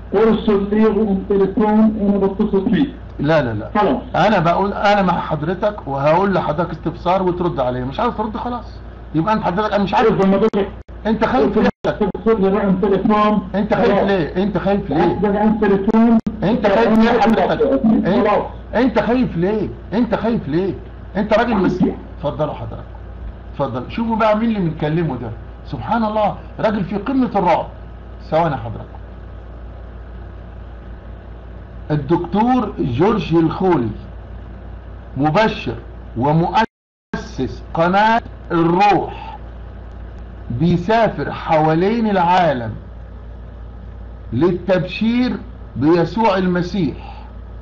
ارسل لي رقم تليفون وانا بتصل فيه لا لا لا خلاص انا بقول انا مع حضرتك وهقول لحضرتك استفسار وترد عليا مش عايز ترد خلاص يبقى انت حضرتك انا مش عارف عارف لما بدك انت خايف ليه ترسل لي رقم تليفون انت خايف ليه انت خايف ليه بدك عن تليفون انت خايف ليه حضرتك انت, خلاص انت خايف ليه انت خايف ليه انت راجل مسيح اتفضلوا حضرتك اتفضل شوفوا بقى مين اللي بنتكلمه ده سبحان الله راجل في قمة الرعب ثواني حضرتك الدكتور جورج الخولي مبشر ومؤسس قناة الروح بيسافر حوالين العالم للتبشير بيسوع المسيح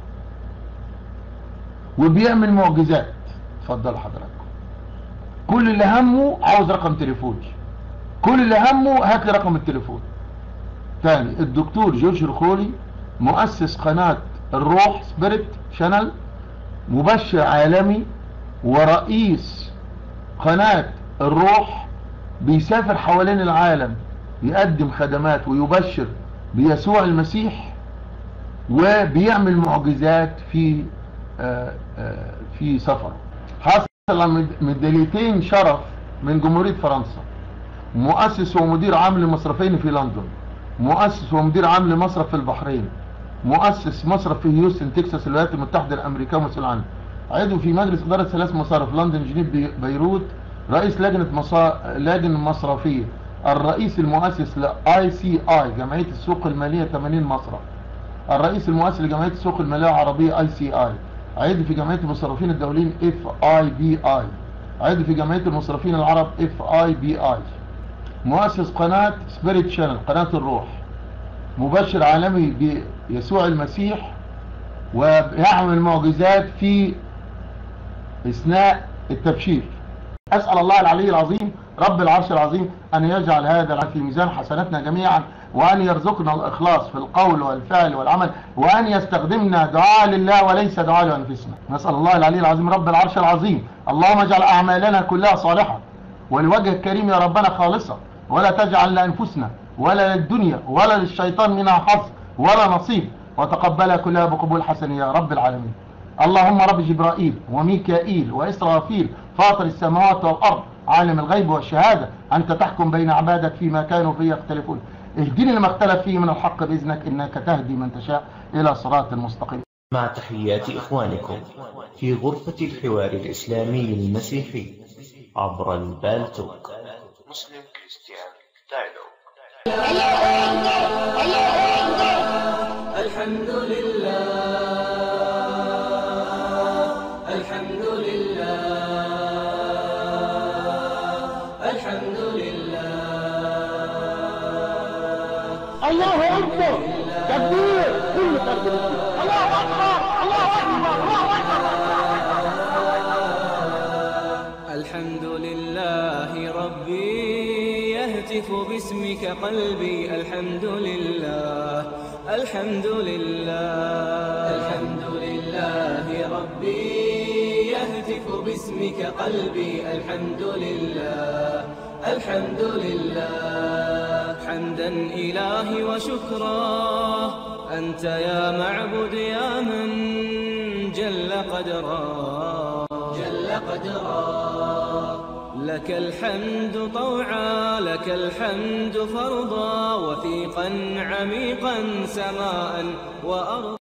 وبيعمل معجزات اتفضل حضرتك كل اللي همه عاوز رقم تليفوني كل اللي همه هات لي رقم التليفون تاني الدكتور جورج الخولي مؤسس قناة الروح سبيريت شانل مبشر عالمي ورئيس قناة الروح بيسافر حوالين العالم يقدم خدمات ويبشر بيسوع المسيح وبيعمل معجزات في آه، آه، في سفره حصل على ميداليتين شرف من جمهورية فرنسا مؤسس ومدير عام لمصرفين في لندن مؤسس ومدير عام لمصرف في البحرين مؤسس مصرف في هيوستن تكساس الولايات المتحدة الأمريكية ومسؤول عنه عضو في مجلس إدارة ثلاث مصارف لندن جنيف بي- بيروت رئيس لجنة مصا... لجنة مصرفية الرئيس المؤسس ل ICI جمعية السوق المالية 80 مصرف الرئيس المؤسس لجمعية السوق المالية العربية ICI عضو في جمعية المصرفين الدوليين FIBI عضو في جمعية المصرفين العرب FIBI مؤسس قناة سبيريت شانل قناة الروح مبشر عالمي بيسوع المسيح ويعمل معجزات في اثناء التبشير اسال الله العلي العظيم رب العرش العظيم ان يجعل هذا العمل في ميزان حسناتنا جميعا وان يرزقنا الاخلاص في القول والفعل والعمل وان يستخدمنا دعاء لله وليس دعاء لانفسنا نسال الله العلي العظيم رب العرش العظيم اللهم اجعل اعمالنا كلها صالحه ولوجه الكريم يا ربنا خالصة ولا تجعل لأنفسنا ولا للدنيا ولا للشيطان منها حظ ولا نصيب وتقبلها كلها بقبول حسن يا رب العالمين اللهم رب جبرائيل وميكائيل وإسرافيل فاطر السماوات والأرض عالم الغيب والشهادة أنت تحكم بين عبادك فيما كانوا فيه يختلفون اهدني لما اختلف فيه من الحق بإذنك إنك تهدي من تشاء إلى صراط مستقيم مع تحيات إخوانكم في غرفة الحوار الإسلامي المسيحي عبر البالتوك مسلم كريستيان دايلوج الحمد لله الحمد لله الحمد لله الله اكبر تكبير كل فرد مسلم الله اكبر الله اكبر الله اكبر الحمد لله ربي يهتف باسمك قلبي الحمد لله الحمد لله الحمد لله ربي يهتف باسمك قلبي الحمد لله الحمد لله حمدا إلهي وشكرا أنت يا معبد يا من جل قدرا جل قدرا لك الحمد طوعا لك الحمد فرضا وثيقا عميقا سماء وأرضا